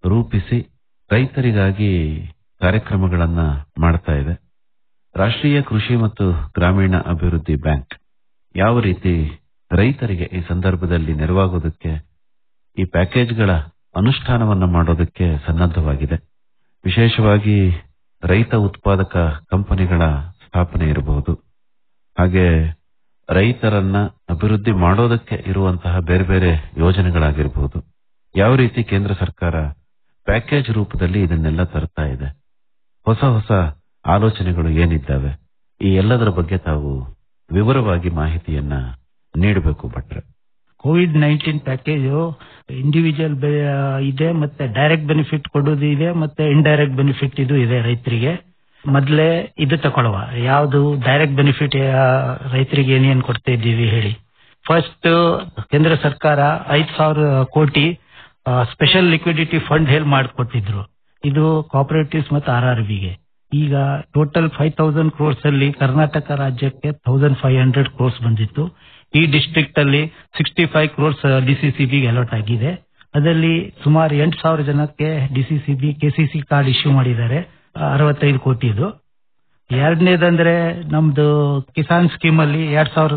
ರೂಪಿಸಿ ರೈತರಿಗಾಗಿ ಕಾರ್ಯಕ್ರಮಗಳನ್ನ ಮಾಡ್ತಾ ಇದೆ ರಾಷ್ಟ್ರೀಯ ಕೃಷಿ ಮತ್ತು ಗ್ರಾಮೀಣ ಅಭಿವೃದ್ಧಿ ಬ್ಯಾಂಕ್ ಯಾವ ರೀತಿ ರೈತರಿಗೆ ಈ ಸಂದರ್ಭದಲ್ಲಿ ನೆರವಾಗೋದಕ್ಕೆ ಈ ಪ್ಯಾಕೇಜ್ಗಳ ಅನುಷ್ಠಾನವನ್ನ ಮಾಡೋದಕ್ಕೆ ಸನ್ನದ್ಧವಾಗಿದೆ ವಿಶೇಷವಾಗಿ ರೈತ ಉತ್ಪಾದಕ ಕಂಪನಿಗಳ ಸ್ಥಾಪನೆ ಇರಬಹುದು ಹಾಗೆ ರೈತರನ್ನ ಅಭಿವೃದ್ಧಿ ಮಾಡೋದಕ್ಕೆ ಇರುವಂತಹ ಬೇರೆ ಬೇರೆ ಯೋಜನೆಗಳಾಗಿರಬಹುದು ಯಾವ ರೀತಿ ಕೇಂದ್ರ ಸರ್ಕಾರ ಪ್ಯಾಕೇಜ್ ರೂಪದಲ್ಲಿ ಇದನ್ನೆಲ್ಲ ತರ್ತಾ ಇದೆ ಹೊಸ ಹೊಸ ಆಲೋಚನೆಗಳು ಏನಿದ್ದಾವೆ ಈ ಎಲ್ಲದರ ಬಗ್ಗೆ ತಾವು ವಿವರವಾಗಿ ಮಾಹಿತಿಯನ್ನ ನೀಡಬೇಕು ಭಟ್ರೆ ಕೋವಿಡ್ ನೈನ್ಟೀನ್ ಪ್ಯಾಕೇಜ್ ಇಂಡಿವಿಜುವಲ್ ಇದೆ ಮತ್ತೆ ಡೈರೆಕ್ಟ್ ಬೆನಿಫಿಟ್ ಕೊಡೋದು ಇದೆ ಮತ್ತೆ ಇಂಡೈರೆಕ್ಟ್ ಬೆನಿಫಿಟ್ ಇದು ಇದೆ ರೈತರಿಗೆ ಮೊದಲೇ ಇದು ತಗೊಳ್ಳುವ ಯಾವುದು ಡೈರೆಕ್ಟ್ ಬೆನಿಫಿಟ್ ರೈತರಿಗೆ ಏನೇನ್ ಕೊಡ್ತಾ ಇದ್ದೀವಿ ಹೇಳಿ ಫಸ್ಟ್ ಕೇಂದ್ರ ಸರ್ಕಾರ ಐದ್ ಸಾವಿರ ಕೋಟಿ ಸ್ಪೆಷಲ್ ಲಿಕ್ವಿಡಿಟಿ ಫಂಡ್ ಹೇಳಿ ಮಾಡಿಕೊಟ್ಟಿದ್ರು ಇದು ಕೋಆಪರೇಟಿವ್ಸ್ ಮತ್ತು ಆರ್ ಆರ್ ಬಿಗೆ ಈಗ ಟೋಟಲ್ ಫೈವ್ ತೌಸಂಡ್ ಕ್ರೋರ್ಸ್ ಅಲ್ಲಿ ಕರ್ನಾಟಕ ರಾಜ್ಯಕ್ಕೆ ತೌಸಂಡ್ ಫೈವ್ ಹಂಡ್ರೆಡ್ ಕ್ರೋರ್ಸ್ ಬಂದಿತ್ತು ಈ ಡಿಸ್ಟ್ರಿಕ್ಟ್ ಅಲ್ಲಿ ಸಿಕ್ಸ್ಟಿ ಫೈವ್ ಕ್ರೋರ್ಸ್ ಡಿಸಿಸಿಬಿಗೆ ಅಲಾಟ್ ಆಗಿದೆ ಅದರಲ್ಲಿ ಸುಮಾರು ಎಂಟು ಸಾವಿರ ಜನಕ್ಕೆ ಡಿಸಿಸಿಬಿ ಕೆಸಿಸಿ ಕಾರ್ಡ್ ಇಶ್ಯೂ ಮಾಡಿದ್ದಾರೆ ಅರವತ್ತೈದು ಕೋಟಿದು ಎರಡನೇದಂದ್ರೆ ನಮ್ದು ಕಿಸಾನ್ ಸ್ಕೀಮ್ ಅಲ್ಲಿ ಎರಡ್ ಸಾವಿರ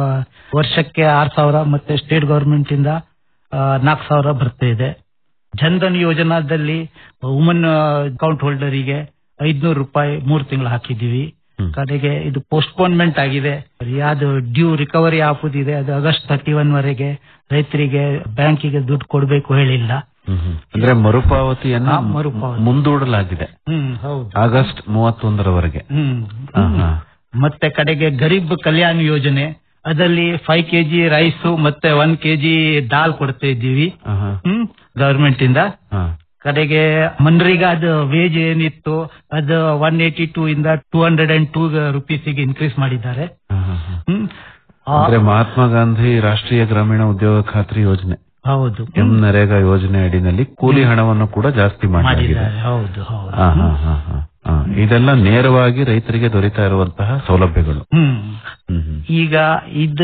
ವರ್ಷಕ್ಕೆ ಆರ್ ಸಾವಿರ ಮತ್ತೆ ಸ್ಟೇಟ್ ಗವರ್ಮೆಂಟ್ ಇಂದ ನಾಲ್ಕು ಸಾವಿರ ಬರ್ತಾ ಇದೆ ಜನ್ಧನ್ ಯೋಜನಾದಲ್ಲಿ ವುಮನ್ ಅಕೌಂಟ್ ಹೋಲ್ಡರಿಗೆ ಐದ್ನೂರು ರೂಪಾಯಿ ಮೂರು ತಿಂಗಳು ಹಾಕಿದೀವಿ ಕಡೆಗೆ ಇದು ಪೋಸ್ಟ್ಪೋನ್ಮೆಂಟ್ ಆಗಿದೆ ಯಾವ್ದು ಡ್ಯೂ ರಿಕವರಿ ಆಗುದಿದೆ ಅದು ಆಗಸ್ಟ್ ತರ್ಟಿ ಒನ್ ವರೆಗೆ ರೈತರಿಗೆ ಬ್ಯಾಂಕಿಗೆ ದುಡ್ಡು ಕೊಡಬೇಕು ಹೇಳಿಲ್ಲ ಅಂದ್ರೆ ಮರುಪಾವತಿಯನ್ನ ಹಾ, ಮರುಪಾವತಿ. ಮುಂದೂಡಲಾಗಿದೆ ಹ್ಮ್ ಹೌದು ಆಗಸ್ಟ್ ಮೂವತ್ತೊಂದರವರೆಗೆ ಹ್ಮ್ ಹಾ, ಹಾ. ಮತ್ತೆ ಕಡೆಗೆ ಗರೀಬ್ ಕಲ್ಯಾಣ್ ಯೋಜನೆ ಅದರಲ್ಲಿ ಫೈವ್ ಕೆಜಿ ರೈಸ್ ಮತ್ತೆ ಒನ್ ಕೆಜಿ ದಾಲ್ ಕೊಡ್ತಾ ಇದ್ದೀವಿ ಹಾ, ಹಾ. ಹ್ಮ್ ಗವರ್ಮೆಂಟ್ ಇಂದ ಹಾ. ಕಡೆಗೆ ಮನ್ರಿಗಾದ ವೇಜ್ ಏನಿತ್ತು ಅದು ಒನ್ ಏಟಿ ಟೂ ಇಂದ ಟೂ ಹಂಡ್ರೆಡ್ ಅಂಡ್ ಟೂ ರುಪೀಸಿಗೆ ಇನ್ಕ್ರೀಸ್ ಮಾಡಿದ್ದಾರೆ ಹಾ, ಹಾ, ಹಾ. ಹ್ಮ್ ಆ, ಅಂದ್ರೆ ಮಹಾತ್ಮ ಗಾಂಧಿ ರಾಷ್ಟ್ರೀಯ ಗ್ರಾಮೀಣ ಉದ್ಯೋಗ ಖಾತ್ರಿ ಯೋಜನೆ ಹೌದು ಎಂ ನರೇಗಾ ಯೋಜನೆ ಅಡಿನಲ್ಲಿ ಕೂಲಿ ಹಣವನ್ನು ಕೂಡ ಜಾಸ್ತಿ ಮಾಡಲಾಗಿದೆ ಮಾಡಿದ್ದಾರೆ ಹೌದು ಹೌದು ಹಾ, ಹಾ, ಹಾ, ಹಾ. ಹಾ. ಇದೆಲ್ಲ ನೇರವಾಗಿ ರೈತರಿಗೆ ದೊರೀತಾ ಇರುವಂತಹ ಸೌಲಭ್ಯಗಳು ಹ್ಮ್ ಹ್ಮ್, ಹ್ಮ್. ಈಗ ಇದು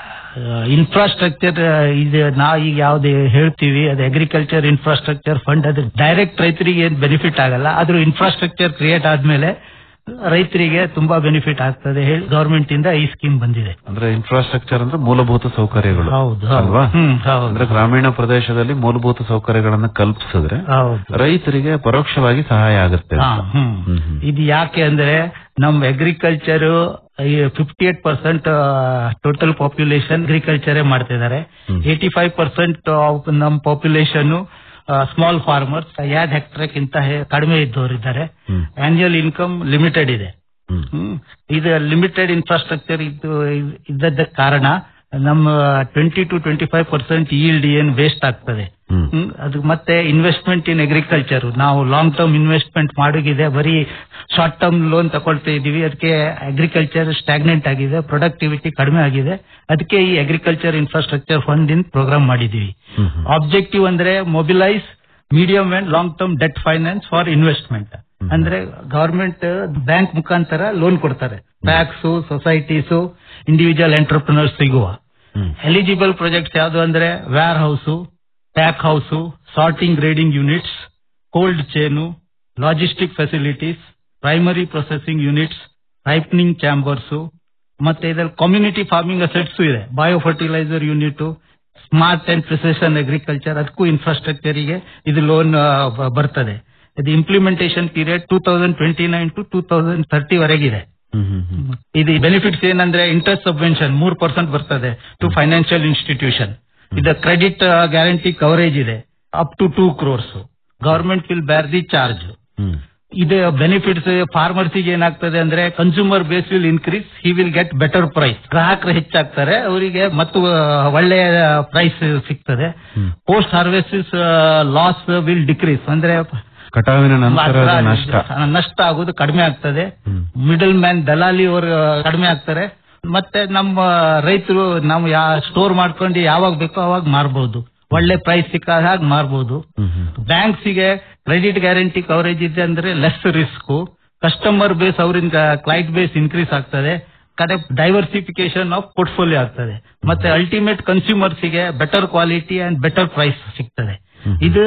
ಇನ್ಫ್ರಾಸ್ಟ್ರಕ್ಚರ್ ಇದು ನಾವು ಈಗ ಯಾವ್ದು ಹೇಳ್ತೀವಿ ಅದು ಅಗ್ರಿಕಲ್ಚರ್ ಇನ್ಫ್ರಾಸ್ಟ್ರಕ್ಚರ್ ಫಂಡ್ ಅದು ಡೈರೆಕ್ಟ್ ರೈತರಿಗೆ ಏನ್ ಬೆನಿಫಿಟ್ ಆಗಲ್ಲ ಆದ್ರೂ ಇನ್ಫ್ರಾಸ್ಟ್ರಕ್ಚರ್ ಕ್ರಿಯೇಟ್ ಆದ್ಮೇಲೆ ರೈತರಿಗೆ ತುಂಬಾ ಬೆನಿಫಿಟ್ ಆಗ್ತದೆ ಹೇಳಿ ಗವರ್ಮೆಂಟ್ ಇಂದ ಈ ಸ್ಕೀಮ್ ಬಂದಿದೆ ಅಂದ್ರೆ ಇನ್ಫ್ರಾಸ್ಟ್ರಕ್ಚರ್ ಅಂದ್ರೆ ಮೂಲಭೂತ ಸೌಕರ್ಯಗಳು ಹೌದು ಅಲ್ವಾ ಹ್ಮ್ ಹೌದು ಅಂದ್ರೆ ಗ್ರಾಮೀಣ ಪ್ರದೇಶದಲ್ಲಿ ಮೂಲಭೂತ ಸೌಕರ್ಯಗಳನ್ನ ಕಲ್ಪಿಸಿದ್ರೆ ಹೌದು ರೈತರಿಗೆ ಪರೋಕ್ಷವಾಗಿ ಸಹಾಯ ಆಗುತ್ತೆ ಹಾ, ಅಂತ. ಹ್ಮ್. ಹ್ಮ್, ಹ್ಮ್. ಇದು ಯಾಕೆ ಅಂದ್ರೆ ನಮ್ agriculture fifty eight percent total population agriculture ಮಾಡ್ತಿದ್ದಾರೆ ಹ್ಮ್. ಏಟಿ ಫೈವ್ ಪರ್ಸೆಂಟ್ ನಮ್ ಪಾಪ್ಯುಲೇಷನ್ ಸ್ಮಾಲ್ ಫಾರ್ಮರ್ಸ್ ಯಾಡ್ ಹೆಕ್ಟರ್ಕ್ಕಿಂತ ಕಡಿಮೆ ಇದ್ದವರಿದ್ದಾರೆ ಹ್ಮ್. ಆನ್ಯುಯಲ್ ಇನ್ಕಮ್ ಲಿಮಿಟೆಡ್ ಇದೆ ಹ್ಮ್. ಹ್ಮ್. ಇದು ಲಿಮಿಟೆಡ್ ಇನ್ಫ್ರಾಸ್ಟ್ರಕ್ಚರ್ ಇದು ಇದ್ದದ ಕಾರಣ ನಮ್ಮ twenty to twenty five percent yield ಏನ್ ವೇಸ್ಟ್ ಆಗ್ತದೆ ಹ್ಮ್. ಹ್ಮ್. ಅದು ಮತ್ತೆ ಇನ್ವೆಸ್ಟ್ಮೆಂಟ್ ಇನ್ ಅಗ್ರಿಕಲ್ಚರ್ ನಾವು ಲಾಂಗ್ ಟರ್ಮ್ ಇನ್ವೆಸ್ಟ್ಮೆಂಟ್ ಮಾಡೋಗಿದೆ ಬರೀ ಶಾರ್ಟ್ ಟರ್ಮ್ ಲೋನ್ ತಗೊಳ್ತಾ ಇದೀವಿ ಅದಕ್ಕೆ ಅಗ್ರಿಕಲ್ಚರ್ ಸ್ಟಾಗ್ನೆಂಟ್ ಆಗಿದೆ ಪ್ರೊಡಕ್ಟಿವಿಟಿ ಕಡಿಮೆ ಆಗಿದೆ ಅದಕ್ಕೆ ಈ agriculture infrastructure fund in program ಮಾಡಿದೀವಿ ಹ್ಮ್, ಹ್ಮ್. ಆಬ್ಜೆಕ್ಟಿವ್ ಅಂದ್ರೆ mobilise medium and long term debt finance for investment ಅಂದ್ರೆ ಗವರ್ಮೆಂಟ್ ಬ್ಯಾಂಕ್ ಮುಖಾಂತರ ಲೋನ್ ಕೊಡ್ತಾರೆ ಬ್ಯಾಂಕ್ಸ್ ಸೊಸೈಟೀಸ್ ಇಂಡಿವಿಜುವಲ್ ಎಂಟರ್ಪ್ರಿನರ್ಸ್ ಸಿಗುವ ಹ್ಮ್. ಎಲಿಜಿಬಲ್ ಪ್ರಾಜೆಕ್ಟ್ಸ್ ಯಾವ್ದು ಅಂದ್ರೆ warehouse pack house sorting grading units cold chain logistic facilities primary processing units ripening chambers ಮತ್ತೆ ಇದರಲ್ಲಿ community farming assets ಇದೆ bio fertiliser unit smart and precision agriculture ಅದಕ್ಕೂ infrastructure ಗೆ ಇದು loan ಬರ್ತದೆ ಇದು implementation period two thousand twenty nine to two thousand thirty ವರೆಗಿದೆ hmm, ಹ್ಮ್, ಹ್ಮ್. ಇದು ಬೆನಿಫಿಟ್ಸ್ ಏನಂದ್ರೆ ಇಂಟ್ರೆಸ್ಟ್ ಸಬ್ವೆನ್ಷನ್ ಮೂರ್ ಪರ್ಸೆಂಟ್ ಬರ್ತದೆ ಟು ಫೈನಾನ್ಷಿಯಲ್ ಇನ್ಸ್ಟಿಟ್ಯೂಷನ್ ಇದು ಕ್ರೆಡಿಟ್ ಗ್ಯಾರಂಟಿ ಕವರೇಜ್ ಇದೆ up to two crores government will bear the charge hmm. ಇದು benefits farmers ಏನಾಗ್ತದೆ ಅಂದ್ರೆ consumer base will increase he will get better price ಗ್ರಾಹಕರು ಹೆಚ್ಚಾಗ್ತಾರೆ ಅವರಿಗೆ ಮತ್ತು ಒಳ್ಳೆಯ ಪ್ರೈಸ್ ಸಿಗ್ತದೆ hmm. Post harvest loss will decrease ಅಂದ್ರೆ ಕಟಾವಿನ ನಂತರದ ನಷ್ಟ ನಷ್ಟ ಆಗೋದು ಕಡಿಮೆ ಆಗ್ತದೆ ಹ್ಮ್. ಮಿಡಲ್ ಮ್ಯಾನ್ ದಲಾಲಿ ಅವರು ಕಡಿಮೆ ಆಗ್ತಾರೆ ಮತ್ತೆ ನಮ್ಮ ರೈತರು ನಾವು ಯಾ ಸ್ಟೋರ್ ಮಾಡ್ಕೊಂಡು ಯಾವಾಗ ಬೇಕೋ ಅವಾಗ ಮಾರ್ಬಹುದು ಒಳ್ಳೆ ಪ್ರೈಸ್ ಸಿಕ್ಕಾಗ ಹಾಗೆ ಮಾರ್ಬಹುದು ಹ್ಮ್, ಹ್ಮ್. ಬ್ಯಾಂಕ್ಸ್ ಗೆ ಕ್ರೆಡಿಟ್ ಗ್ಯಾರಂಟಿ ಕವರೇಜ್ ಇದೆ ಅಂದ್ರೆ ಲೆಸ್ ರಿಸ್ಕ್ ಕಸ್ಟಮರ್ ಬೇಸ್ ಅವರಿಂದ ಕ್ಲೈಂಟ್ ಬೇಸ್ ಇನ್ಕ್ರೀಸ್ ಆಗ್ತದೆ ಕಡೆ ಡೈವರ್ಸಿಫಿಕೇಶನ್ ಆಫ್ ಪೋರ್ಟ್ಫೋಲಿಯೋ ಆಗ್ತದೆ ಮತ್ತೆ ಅಲ್ಟಿಮೇಟ್ ಕನ್ಸ್ಯೂಮರ್ಸ್ ಗೆ better quality and better price ಸಿಗ್ತದೆ ಹ್ಮ್. ಇದು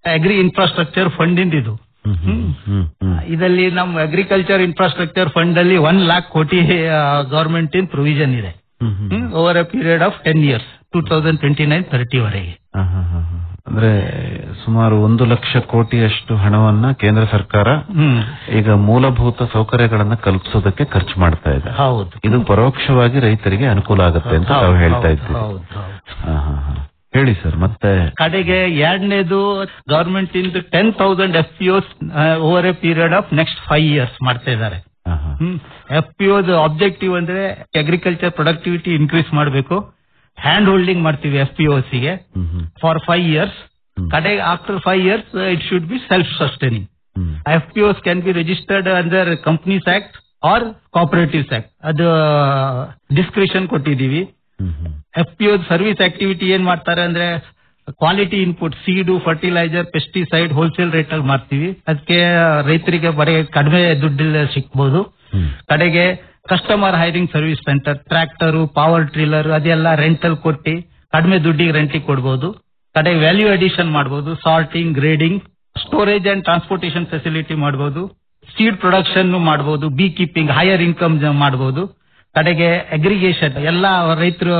ಅಗ್ರಿ ಇನ್ಫ್ರಾಸ್ಟ್ರಕ್ಚರ್ ಫಂಡ್ ಇಂದಿದು ಹ್ಮ್ ಹ್ಮ್ ಹ್ಮ್ ಹ್ಮ್ ಇದರಲ್ಲಿ ನಮ್ಮ ಅಗ್ರಿಕಲ್ಚರ್ ಇನ್ಫ್ರಾಸ್ಟ್ರಕ್ಚರ್ ಫಂಡ್ ಅಲ್ಲಿ ಒನ್ ಲಾಕ್ ಕೋಟಿ ಗವರ್ಮೆಂಟ್ ಇನ್ ಪ್ರೊವಿಷನ್ ಇದೆ ಹ್ಮ್ hmm over a period of ten years two thousand twenty nine thirty ವರೆಗೆ ಹ, ಹ, ಹ, ಹ. ಅಂದ್ರೆ ಸುಮಾರು ಒಂದು ಲಕ್ಷ ಕೋಟಿಯಷ್ಟು ಹಣವನ್ನ ಕೇಂದ್ರ ಸರ್ಕಾರ ಹ್ಮ್ ಈಗ ಮೂಲಭೂತ ಸೌಕರ್ಯಗಳನ್ನ ಕಲ್ಪಿಸೋದಕ್ಕೆ ಖರ್ಚು ಮಾಡ್ತಾ ಇದೆ ಹೌದು ಇದು ಪರೋಕ್ಷವಾಗಿ ರೈತರಿಗೆ ಅನುಕೂಲ ಆಗುತ್ತೆ ಅಂತ ತಾವು ಹೇಳ್ತಾ ಇದ್ದೀವಿ ಹೌದು ಹೌದು ಹ, ಹ, ಹ. ಹೇಳಿ ಸರ್ ಮತ್ತೆ ಕಡೆಗೆ ಎರಡನೇದು ಗವರ್ಮೆಂಟ್ ಇಂದ ten thousand F P Os over a period of next five years ಮಾಡ್ತಾ ಇದ್ದಾರೆ ಹ, ಹ. ಎಫ್ ಪಿ ಓದ್ ಆಬ್ಜೆಕ್ಟಿವ್ ಅಂದ್ರೆ ಅಗ್ರಿಕಲ್ಚರ್ ಪ್ರೊಡಕ್ಟಿವಿಟಿ ಇನ್ಕ್ರೀಸ್ ಮಾಡಬೇಕು ಹ್ಯಾಂಡ್ ಹೋಲ್ಡಿಂಗ್ ಮಾಡ್ತೀವಿ ಎಫ್ ಪಿ ಗೆ hmm hmm for five years hmm. ಕಡೆ after five years it should be self sustaining hmm F P Os can be registered under companies act or cooperatives act ಅದು discretion ಕೊಟ್ಟಿದೀವಿ ಹ್ಮ್ hmm F P service activity ಏನ್ ಮಾಡ್ತಾರೆ ಅಂದ್ರೆ quality input seed fertiliser pesticide wholesale rate ಅಲ್ಲಿ ಮಾಡ್ತೀವಿ ಅದಕ್ಕೆ ರೈತರಿಗೆ ಬರೀ ಕಡಿಮೆ ದುಡ್ಡಿಲ್ಲ ಸಿಕ್ಬಹುದು ಹ್ಮ್ ಕಡೆಗೆ customer hiring service centre tractor power tiller ಅದೆಲ್ಲ ರೆಂಟಲ್ ಕೊಟ್ಟಿ ಕಡಿಮೆ ದುಡ್ಡಿಗೆ ರೆಂಟಿಗೆ ಕೊಡ್ಬೋದು ಕಡೆ ವ್ಯಾಲ್ಯೂ ಅಡಿಷನ್ ಮಾಡಬಹುದು sorting grading storage and transportation facility ಮಾಡಬಹುದು ಸೀಡ್ ಪ್ರೊಡಕ್ಷನ್ ಮಾಡಬಹುದು ಬಿ ಕೀಪಿಂಗ್ ಹೈಯರ್ ಇನ್ಕಮ್ ಮಾಡಬಹುದು ಕಡೆಗೆ ಅಗ್ರಿಗೇಷನ್ ಎಲ್ಲ ರೈತರು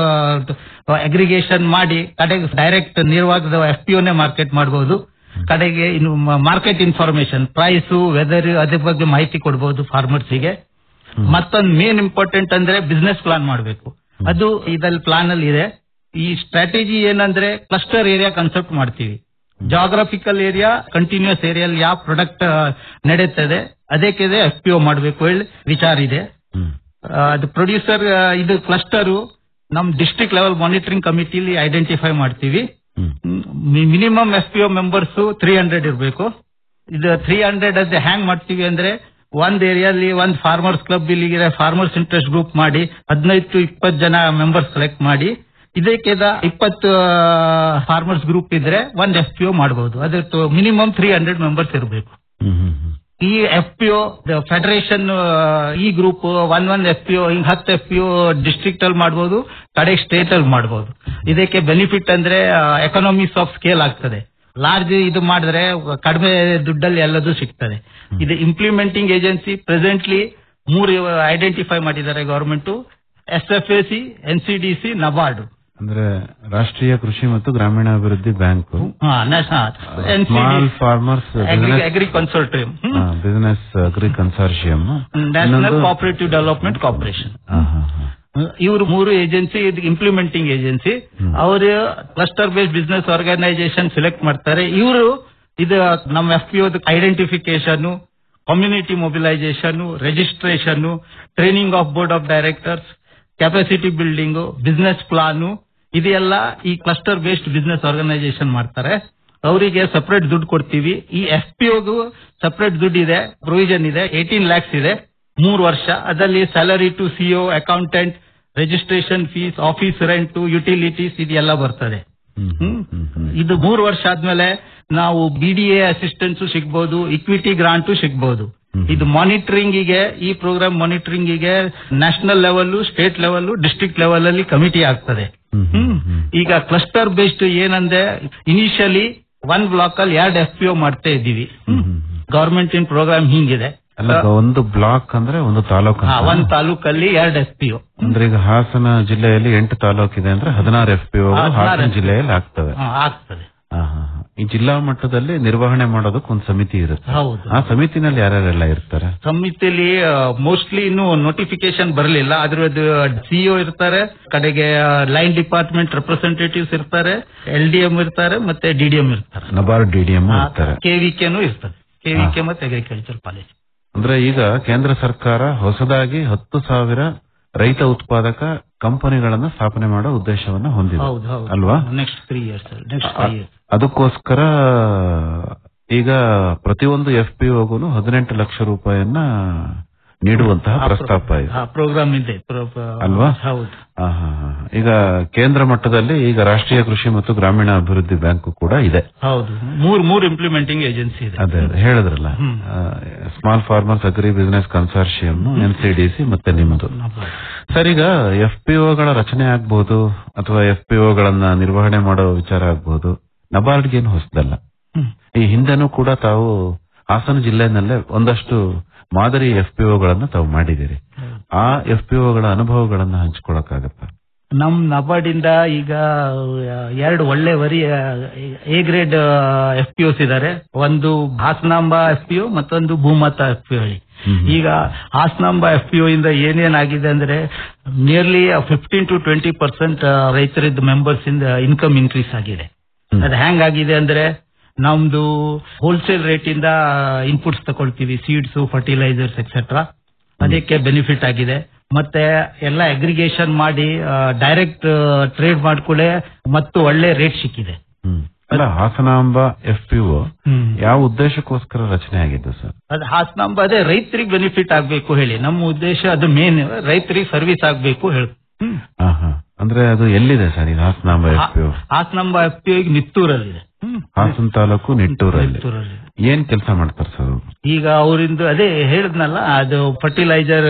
ಅಗ್ರಿಗೇಷನ್ ಮಾಡಿ ಕಡೆಗೆ ಡೈರೆಕ್ಟ್ ನೇರವಾದ ಎಫ್ ಪಿ ಮಾರ್ಕೆಟ್ ಮಾಡಬಹುದು ಕಡೆಗೆ ಇನ್ನು ಮಾರ್ಕೆಟ್ ಇನ್ಫಾರ್ಮೇಶನ್ ಪ್ರೈಸ್ ವೆದರ್ ಅದ್ರ ಬಗ್ಗೆ ಮಾಹಿತಿ ಕೊಡಬಹುದು ಫಾರ್ಮರ್ಸಿಗೆ ಮತ್ತೊಂದು ಮೇನ್ ಇಂಪಾರ್ಟೆಂಟ್ ಅಂದ್ರೆ ಬಿಸ್ನೆಸ್ ಪ್ಲಾನ್ ಮಾಡಬೇಕು ಅದು ಇದಲ್ಲಿ ಪ್ಲಾನ್ ಅಲ್ಲಿ ಇದೆ ಈ ಸ್ಟ್ರಾಟಜಿ ಏನಂದ್ರೆ ಕ್ಲಸ್ಟರ್ ಏರಿಯಾ ಕಾನ್ಸೆಪ್ಟ್ ಮಾಡ್ತೀವಿ ಜಾಗ್ರಫಿಕಲ್ ಏರಿಯಾ ಕಂಟಿನ್ಯೂಸ್ ಏರಿಯಲ್ಲಿ ಯಾವ ಪ್ರಾಡಕ್ಟ್ ನಡೆಯುತ್ತದೆ ಅದಕ್ಕೆ ಎಫ್ ಪಿ ಒ ಮಾಡಬೇಕು ಹೇಳಿ ವಿಚಾರ ಇದೆ ಹ್ಮ್ ಆ, ಅದು ಪ್ರೊಡ್ಯೂಸರ್ ಇದು ಕ್ಲಸ್ಟರ್ ನಮ್ ಡಿಸ್ಟ್ರಿಕ್ಟ್ ಲೆವೆಲ್ ಮಾನಿಟರಿಂಗ್ ಕಮಿಟಿಲಿ ಐಡೆಂಟಿಫೈ ಮಾಡ್ತೀವಿ hmm minimum F P O members three hundred ಇರಬೇಕು ಇದು ತ್ರೀ ಹಂಡ್ರೆಡ್ ಅದೇ ಹ್ಯಾಂಗ್ ಮಾಡ್ತೀವಿ ಅಂದ್ರೆ ಒಂದ್ ಏರಿಯಲ್ಲಿ ಒಂದ್ ಫಾರ್ಮರ್ಸ್ ಕ್ಲಬ್ ಇಲ್ಲಿಗೆ ಫಾರ್ಮರ್ಸ್ ಇಂಟ್ರೆಸ್ಟ್ ಗ್ರೂಪ್ ಮಾಡಿ ಹದಿನೈದು ಟು ಇಪ್ಪತ್ತು ಜನ ಮೆಂಬರ್ಸ್ ಸೆಲೆಕ್ಟ್ ಮಾಡಿ ಇದಕ್ಕೆ ಇಪ್ಪತ್ತು ಫಾರ್ಮರ್ಸ್ ಗ್ರೂಪ್ ಇದ್ರೆ ಒಂದ್ ಎಫ್ ಪಿ ಒ ಮಾಡಬಹುದು ಅದ್ರ ಮಿನಿಮಮ್ ತ್ರೀ ಹಂಡ್ರೆಡ್ ಮೆಂಬರ್ಸ್ ಇರಬೇಕು ಹ್ಮ್ ಹ್ಮ್ ಹ್ಮ್ ಈ ಎಫ್ ಪಿ ಒ ಫೆಡರೇಷನ್ ಈ group one one F P O ಹಿಂಗ್ ಹತ್ತು ಎಫ್ ಪಿ ಒ ಡಿಸ್ಟ್ರಿಕ್ಟ್ ಅಲ್ಲಿ ಮಾಡಬಹುದು ಕಡೆ ಸ್ಟೇಟ್ ಅಲ್ಲಿ ಮಾಡಬಹುದು ಇದಕ್ಕೆ ಬೆನಿಫಿಟ್ ಅಂದ್ರೆ ಎಕನಾಮಿಕ್ಸ್ ಆಫ್ ಸ್ಕೇಲ್ ಆಗ್ತದೆ ಲಾರ್ಜ್ ಇದು ಮಾಡಿದ್ರೆ ಕಡಿಮೆ ದುಡ್ಡಲ್ಲಿ ಎಲ್ಲದೂ ಸಿಗ್ತದೆ ಇದು ಇಂಪ್ಲಿಮೆಂಟಿಂಗ್ ಏಜೆನ್ಸಿ ಪ್ರೆಸೆಂಟ್ಲಿ ಮೂರು ಐಡೆಂಟಿಫೈ ಮಾಡಿದ್ದಾರೆ government S F A C N C D C NABARD ಅಂದ್ರೆ ರಾಷ್ಟ್ರೀಯ ಕೃಷಿ ಮತ್ತು ಗ್ರಾಮೀಣಾಭಿವೃದ್ಧಿ bank small farmers agri consortium business agri consortium national cooperative development corporation ಇವರು ಮೂರು ಏಜೆನ್ಸಿ ಇದು ಇಂಪ್ಲಿಮೆಂಟಿಂಗ್ ಏಜೆನ್ಸಿ ಹ್ಮ್. ಅವರು cluster based business organisation select ಮಾಡ್ತಾರೆ ಇವರು ಇದು ನಮ್ಮ F P identification community mobilisation registration training of board of directors capacity building business plan ಇದೆಲ್ಲ ಈ ಕ್ಲಸ್ಟರ್ ಬೇಸ್ಡ್ ಬಿಸ್ನೆಸ್ ಆರ್ಗನೈಸೇಷನ್ ಮಾಡ್ತಾರೆ ಅವರಿಗೆ ಸಪರೇಟ್ ದುಡ್ಡು ಕೊಡ್ತೀವಿ ಈ ಎಫ್ ಪಿ ಸಪರೇಟ್ ದುಡ್ಡು ಇದೆ ಪ್ರೊವಿಷನ್ ಇದೆ ಏಟೀನ್ ಲ್ಯಾಕ್ಸ್ ಇದೆ ಮೂರು ವರ್ಷ ಅದರಲ್ಲಿ salary to C O accountant registration fees office rent utilities ಇದೆಲ್ಲ ಬರ್ತದೆ ಹ್ಮ್. ಇದು ಮೂರು ವರ್ಷ ಆದ್ಮೇಲೆ ನಾವು ಬಿ ಡಿ ಎ ಅಸಿಸ್ಟೆನ್ಸ್ ಸಿಗ್ಬೋದು ಇಕ್ವಿಟಿ ಗ್ರಾಂಟು ಸಿಗ್ಬೋದು ಹ್ಮ್. ಇದು ಮಾನಿಟರಿಂಗ್ ಗೆ ಈ ಪ್ರೋಗ್ರಾಮ್ ಮಾನಿಟರಿಂಗ್ ಗೆ national level state level district level ಅಲ್ಲಿ ಕಮಿಟಿ ಆಗ್ತದೆ ಹ್ಮ್. ಈಗ ಕ್ಲಸ್ಟರ್ ಬೇಸ್ಡ್ ಏನಂದ್ರೆ ಇನಿಷಿಯಲಿ ಒನ್ ಬ್ಲಾಕ್ ಅಲ್ಲಿ ಎರಡು ಎಫ್ ಪಿ ಒ ಮಾಡ್ತಾ ಇದ್ದೀವಿ ಗವರ್ಮೆಂಟ್ ಇನ್ ಪ್ರೋಗ್ರಾಮ್ ಹಿಂಗಿದೆ ಅಲ್ಲ ಒಂದು ಬ್ಲಾಕ್ ಅಂದ್ರೆ ಒಂದು ತಾಲೂಕು ಹಾ, ಅಂತ. ಒಂದ್ ತಾಲೂಕಲ್ಲಿ ಎರಡು ಎಫ್ ಪಿ ಒ ಅಂದ್ರೆ ಈಗ ಹಾಸನ ಜಿಲ್ಲೆಯಲ್ಲಿ ಎಂಟು ತಾಲೂಕು ಇದೆ ಅಂದ್ರೆ ಹದಿನಾರು ಎಫ್ ಪಿ ಹದಿನಾರು ಹಾಸನ FPO. ಜಿಲ್ಲೆಯಲ್ಲಿ ಆಗ್ತವೆ ಆಗ್ತದೆ ಆ, ಹಾ, ಹಾ. ಈ ಜಿಲ್ಲಾ ಮಟ್ಟದಲ್ಲಿ ನಿರ್ವಹಣೆ ಮಾಡೋದಕ್ಕೆ ಒಂದು ಸಮಿತಿ ಇರುತ್ತೆ ಹೌದು ಆ ಸಮಿತಿನಲ್ಲಿ ಯಾರ್ಯಾರೆಲ್ಲ ಇರ್ತಾರೆ ಸಮಿತಿಲಿ ಮೋಸ್ಟ್ಲಿ ಇನ್ನು ನೋಟಿಫಿಕೇಶನ್ ಬರಲಿಲ್ಲ ಅದ್ರದ್ದು ಸಿಇಒ ಇರ್ತಾರೆ ಕಡೆಗೆ ಲೈನ್ ಡಿಪಾರ್ಟ್ಮೆಂಟ್ ರೆಪ್ರೆಸೆಂಟೇಟಿವ್ಸ್ ಇರ್ತಾರೆ ಎಲ್ ಡಿ ಎಂ ಇರ್ತಾರೆ ಮತ್ತೆ ಡಿ ಡಿ ಎಂ ಇರ್ತಾರೆ ನಬಾರ್ಡ್ ಡಿಡಿಎಂ ಇರ್ತಾರೆ ಕೆವಿಕೆನೂ ಇರ್ತದೆ ಕೆವಿಕೆ ಮತ್ತೆ ಅಗ್ರಿಕಲ್ಚರ್ ಕಾಲೇಜ್ ಅಂದ್ರೆ ಈಗ ಕೇಂದ್ರ ಸರ್ಕಾರ ಹೊಸದಾಗಿ ಹತ್ತು ಸಾವಿರ ರೈತ ಉತ್ಪಾದಕ ಕಂಪನಿಗಳನ್ನ ಸ್ಥಾಪನೆ ಮಾಡೋ ಉದ್ದೇಶವನ್ನ ಹೊಂದಿದೆ ಹೌದು ಹೌದು ಅಲ್ವಾ next three years next five years ಅದಕ್ಕೋಸ್ಕರ ಈಗ ಪ್ರತಿಯೊಂದು ಎಫ್ ಪಿ ಓಗುನು ಹದಿನೆಂಟು ಲಕ್ಷ ರೂಪಾಯಿಯನ್ನ ನೀಡುವಂತಹ ಪ್ರಸ್ತಾಪ ಇದೆ ಪ್ರೋಗ್ರಾಮ್ ಇದೆ ಪ್ರೋ- ಪ್ರೋ- ಅಲ್ವಾ? ಹೌದು ಆ, ಹಾ, ಹಾ. ಈಗ ಕೇಂದ್ರ ಮಟ್ಟದಲ್ಲಿ ಈಗ ರಾಷ್ಟ್ರೀಯ ಕೃಷಿ ಮತ್ತು ಗ್ರಾಮೀಣ ಅಭಿವೃದ್ಧಿ ಬ್ಯಾಂಕ್ ಕೂಡ ಇದೆ ಹೌದು ಮೂರ್ ಮೂರ್ ಇಂಪ್ಲಿಮೆಂಟಿಂಗ್ ಏಜೆನ್ಸಿ ಇದೆ ಅದೇ ಅದೇ ಹೇಳಿದ್ರಲ್ಲ ಹ್ಮ್. Small farmers agri business consortium N C D C ಮತ್ತೆ ನಿಮ್ಮದು ಸರ್ ಈಗ ಎಫ್ ಪಿ ಒಗಳ ರಚನೆ ಆಗ್ಬಹುದು ಅಥವಾ ಎಫ್ ಪಿ ಒಗಳನ್ನ ನಿರ್ವಹಣೆ ಮಾಡೋ ವಿಚಾರ ಆಗ್ಬಹುದು ನಬಾರ್ಡ್ಗೇನು ಹೊಸದಲ್ಲ ಹ್ಮ್. ಈ ಹಿಂದೆನೂ ಕೂಡ ತಾವು ಹಾಸನ ಜಿಲ್ಲೆನಲ್ಲೇ ಒಂದಷ್ಟು ಮಾದರಿ ಎಫ್ ಪಿ ಗಳನ್ನ ತಾವು ಮಾಡಿದಿರಿ ಆ ಎಫ್ ಪಿ ಗಳ ಅನುಭವಗಳನ್ನ ಹಂಚ್ಕೊಳಕ್ಕಾಗತ್ತ ನಮ್ ನಬಾರ್ಡಿಂದ ಈಗ ಎರಡು ಒಳ್ಳೆ very A grade F P Os ಇದ್ದಾರೆ ಒಂದು ಹಾಸನಾಂಬ ಎಫ್ ಪಿ ಒ ಮತ್ತೊಂದು ಭೂಮಾತಾ ಎಫ್ ಪಿ ಹೇಳಿ ಈಗ ಹಾಸನಾಂಬ ಎಫ್ ಪಿ ಒ ಇಂದ ಏನೇನಾಗಿದೆ ಅಂದ್ರೆ nearly fifteen to twenty percent ರೈತರಿದ್ದ ಮೆಂಬರ್ಸ್ ಇಂದ ಇನ್ಕಮ್ ಇನ್ಕ್ರೀಸ್ ಆಗಿದೆ ಹ್ಮ್. ಅದು ಹೆಂಗಾಗಿದೆ ಅಂದ್ರೆ ನಮ್ದು ಹೋಲ್ಸೇಲ್ ರೇಟ್ ಇಂದ ಇನ್ಪುಟ್ಸ್ ತಗೊಳ್ತೀವಿ ಸೀಡ್ಸ್ ಫರ್ಟಿಲೈಸರ್ಸ್ ಎಕ್ಸೆಟ್ರಾ ಅದಕ್ಕೆ ಬೆನಿಫಿಟ್ ಆಗಿದೆ ಮತ್ತೆ ಎಲ್ಲ ಅಗ್ರಿಗೇಷನ್ ಮಾಡಿ ಡೈರೆಕ್ಟ್ ಟ್ರೇಡ್ ಮಾಡ್ಕೊಳ್ಳೆ ಮತ್ತು ಒಳ್ಳೆ ರೇಟ್ ಸಿಕ್ಕಿದೆ ಹ್ಮ್. ಅಲ್ಲ ಹಾಸನಾಂಬ ಎಫ್ ಪಿ ಒ ಯಾವ ಉದ್ದೇಶಕ್ಕೋಸ್ಕರ ರಚನೆ ಆಗಿದ್ದು ಸರ್ ಅದು ಹಾಸನಾಂಬ ಅದೇ ರೈತರಿಗೆ ಬೆನಿಫಿಟ್ ಆಗ್ಬೇಕು ಹೇಳಿ ನಮ್ಮ ಉದ್ದೇಶ ಅದು ಮೇನ್ ರೈತರಿಗೆ ಸರ್ವಿಸ್ ಆಗ್ಬೇಕು ಹೇಳಿ ಹ್ಮ್. ಹಾ ಹಾ ಅಂದ್ರೆ ಅದು ಎಲ್ಲಿದೆ ಸರ್ ಇದು Hasanamba F P O Hasanamba F P ಈಗ ನಿತ್ತೂರಲ್ಲಿದೆ ಹ್ಮ್. ಹಾಸನ ತಾಲೂಕು ನಿಟ್ಟೂರಲ್ಲಿ ನಿತ್ತೂರಲ್ಲಿ ಏನ್ ಕೆಲಸ ಮಾಡ್ತಾರೆ ಸರ್ ಅವ್ರು ಈಗ ಅವರಿಂದ ಅದೇ ಹೇಳಿದ್ನಲ್ಲ ಅದು ಫರ್ಟಿಲೈಸರ್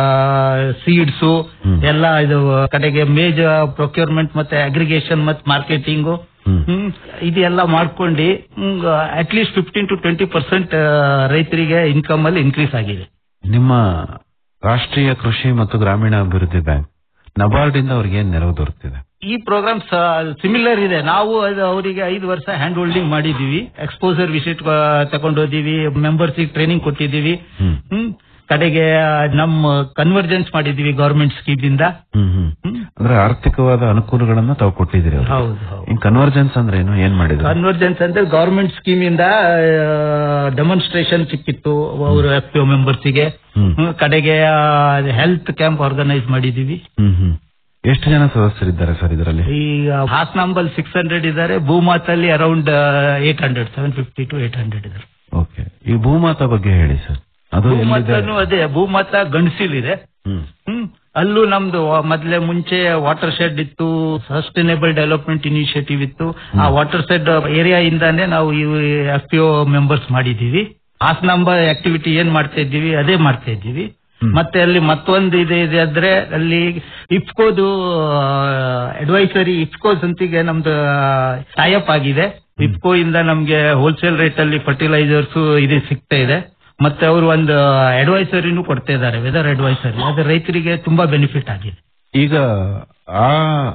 ಸೀಡ್ಸ್ ಹ್ಮ್. ಎಲ್ಲ ಇದು ಕಡೆಗೆ ಮೇಜ್ ಪ್ರೊಕ್ಯೂರ್ಮೆಂಟ್ ಮತ್ತೆ ಅಗ್ರಿಗೇಷನ್ ಮತ್ತೆ ಮಾರ್ಕೆಟಿಂಗ್ ಹ್ಮ್. ಇದೆಲ್ಲ ಮಾಡ್ಕೊಂಡು at least fifteen to twenty percent ರೈತರಿಗೆ ಇನ್ಕಮ್ ಅಲ್ಲಿ ಇನ್ಕ್ರೀಸ್ ಆಗಿದೆ ನಿಮ್ಮ ರಾಷ್ಟ್ರೀಯ ಕೃಷಿ ಮತ್ತು ಗ್ರಾಮೀಣ ಅಭಿವೃದ್ಧಿ ಬ್ಯಾಂಕ್ ನಬಾರ್ಡ್ ಇಂದ ಅವ್ರಿಗೆ ಏನ್ ನೆರವು ದೊರೆತಿದೆ ಈ ಪ್ರೋಗ್ರಾಮ್ ಸಿಮಿಲರ್ ಇದೆ ನಾವು ಅದು ಅವರಿಗೆ ಐದು ವರ್ಷ ಹ್ಯಾಂಡ್ ಹೋಲ್ಡಿಂಗ್ ಮಾಡಿದೀವಿ ಎಕ್ಸ್ಪೋಸರ್ ವಿಸಿಟ್ ತಗೊಂಡೋದೀವಿ ಮೆಂಬರ್ಸ್ ಟ್ರೈನಿಂಗ್ ಕೊಟ್ಟಿದೀವಿ ಹ್ಮ್ ಹ್ಮ್ ಕಡೆಗೆ ಆ, ನಮ್ಮ ಕನ್ವರ್ಜೆನ್ಸ್ ಮಾಡಿದೀವಿ ಗವರ್ಮೆಂಟ್ ಸ್ಕೀಮ್ ಇಂದ ಹ್ಮ್ ಹ್ಮ್ ಹ್ಮ್. ಅಂದ್ರೆ ಆರ್ಥಿಕವಾದ ಅನುಕೂಲಗಳನ್ನ ತಾವು ಕೊಟ್ಟಿದ್ದೀರಿ ಅವ್ರಿಗೆ. ಹೌದು ಹೌದು ಇನ್ ಕನ್ವರ್ಜೆನ್ಸ್ ಅಂದ್ರೆ ಏನು ಏನ್ ಮಾಡಿದ್ರು ಕನ್ವರ್ಜೆನ್ಸ್ ಅಂದ್ರೆ ಗವರ್ಮೆಂಟ್ ಸ್ಕೀಮ್ ಇಂದ ಡೆಮಾನ್ಸ್ಟ್ರೇಷನ್ ಸಿಕ್ಕಿತ್ತು ಅವರು ಎಫ್ ಪಿ ಒ ಮೆಂಬರ್ಸಿಗೆ ಹ್ಮ್ ಕಡೆಗೆ ಹೆಲ್ತ್ ಕ್ಯಾಂಪ್ ಆರ್ಗನೈಸ್ ಮಾಡಿದೀವಿ ಹ್ಮ್ ಹ್ಮ್ ಎಷ್ಟು ಜನ ಸದಸ್ಯರಿದ್ದಾರೆ ಸರ್ ಇದರಲ್ಲಿ ಈಗ ಹಾಸನಾಂಬಲ್ ಸಿಕ್ಸ್ ಹಂಡ್ರೆಡ್ ಇದ್ದಾರೆ ಭೂಮಾತಲ್ಲಿ around eight hundred seven fifty to eight hundred ಇದ್ದಾರೆ ಓಕೆ ಈ ಭೂಮಾತಾ ಬಗ್ಗೆ ಹೇಳಿ ಸರ್ ಅದು ಎಲ್ಲಿದೆ ಭೂಮಾತನು ಅದೇ ಭೂಮಾತ ಗಂಡಸಿಲ್ ಇದೆ ಹ್ಮ್ ಹ್ಮ್ ಅಲ್ಲೂ ನಮ್ದು ವ- ಮೊದ್ಲೇ ಮುಂಚೆ ವಾಟರ್ ಶೆಡ್ ಇತ್ತು ಸಸ್ಟೈನೇಬಲ್ ಡೆವಲಪ್ಮೆಂಟ್ ಇನಿಷಿಯೇಟಿವ್ ಇತ್ತು ಆ ವಾಟರ್ ಶೆಡ್ ಏರಿಯಾ ಇಂದಾನೆ ನಾವು ಈ ಎಫ್ ಪಿ ಒ ಮೆಂಬರ್ಸ್ ಮಾಡಿದೀವಿ ಹಾಸನಾಂಬ ಆಕ್ಟಿವಿಟಿ ಏನ್ ಮಾಡ್ತಾ ಇದ್ದೀವಿ ಅದೇ ಮಾಡ್ತಾ ಇದ್ದೀವಿ ಹ್ಮ್. ಮತ್ತೆ ಅಲ್ಲಿ ಮತ್ತೊಂದು ಇದೆ ಇದೆ ಅಂದ್ರೆ ಅಲ್ಲಿ ಇಫ್ಕೋದು ಅಡ್ವೈಸರಿ ಇಫ್ಕೋ ಸಂತಿಗೆ ನಮ್ದು ಟೈಅಪ್ ಆಗಿದೆ ಇಫ್ಕೋ ಇಂದ ನಮ್ಗೆ ಹೋಲ್ಸೇಲ್ ರೇಟ್ ಅಲ್ಲಿ ಫರ್ಟಿಲೈಸರ್ಸ್ ಇದು ಸಿಗ್ತಾ ಇದೆ ಮತ್ತೆ ಅವರು ಒಂದು ಅಡ್ವೈಸರಿನೂ ಕೊಡ್ತಾ ಇದ್ದಾರೆ ವೆದರ್ ಅಡ್ವೈಸರಿ ಅದು ರೈತರಿಗೆ ತುಂಬಾ ಬೆನಿಫಿಟ್ ಆಗಿದೆ ಈಗ ಆ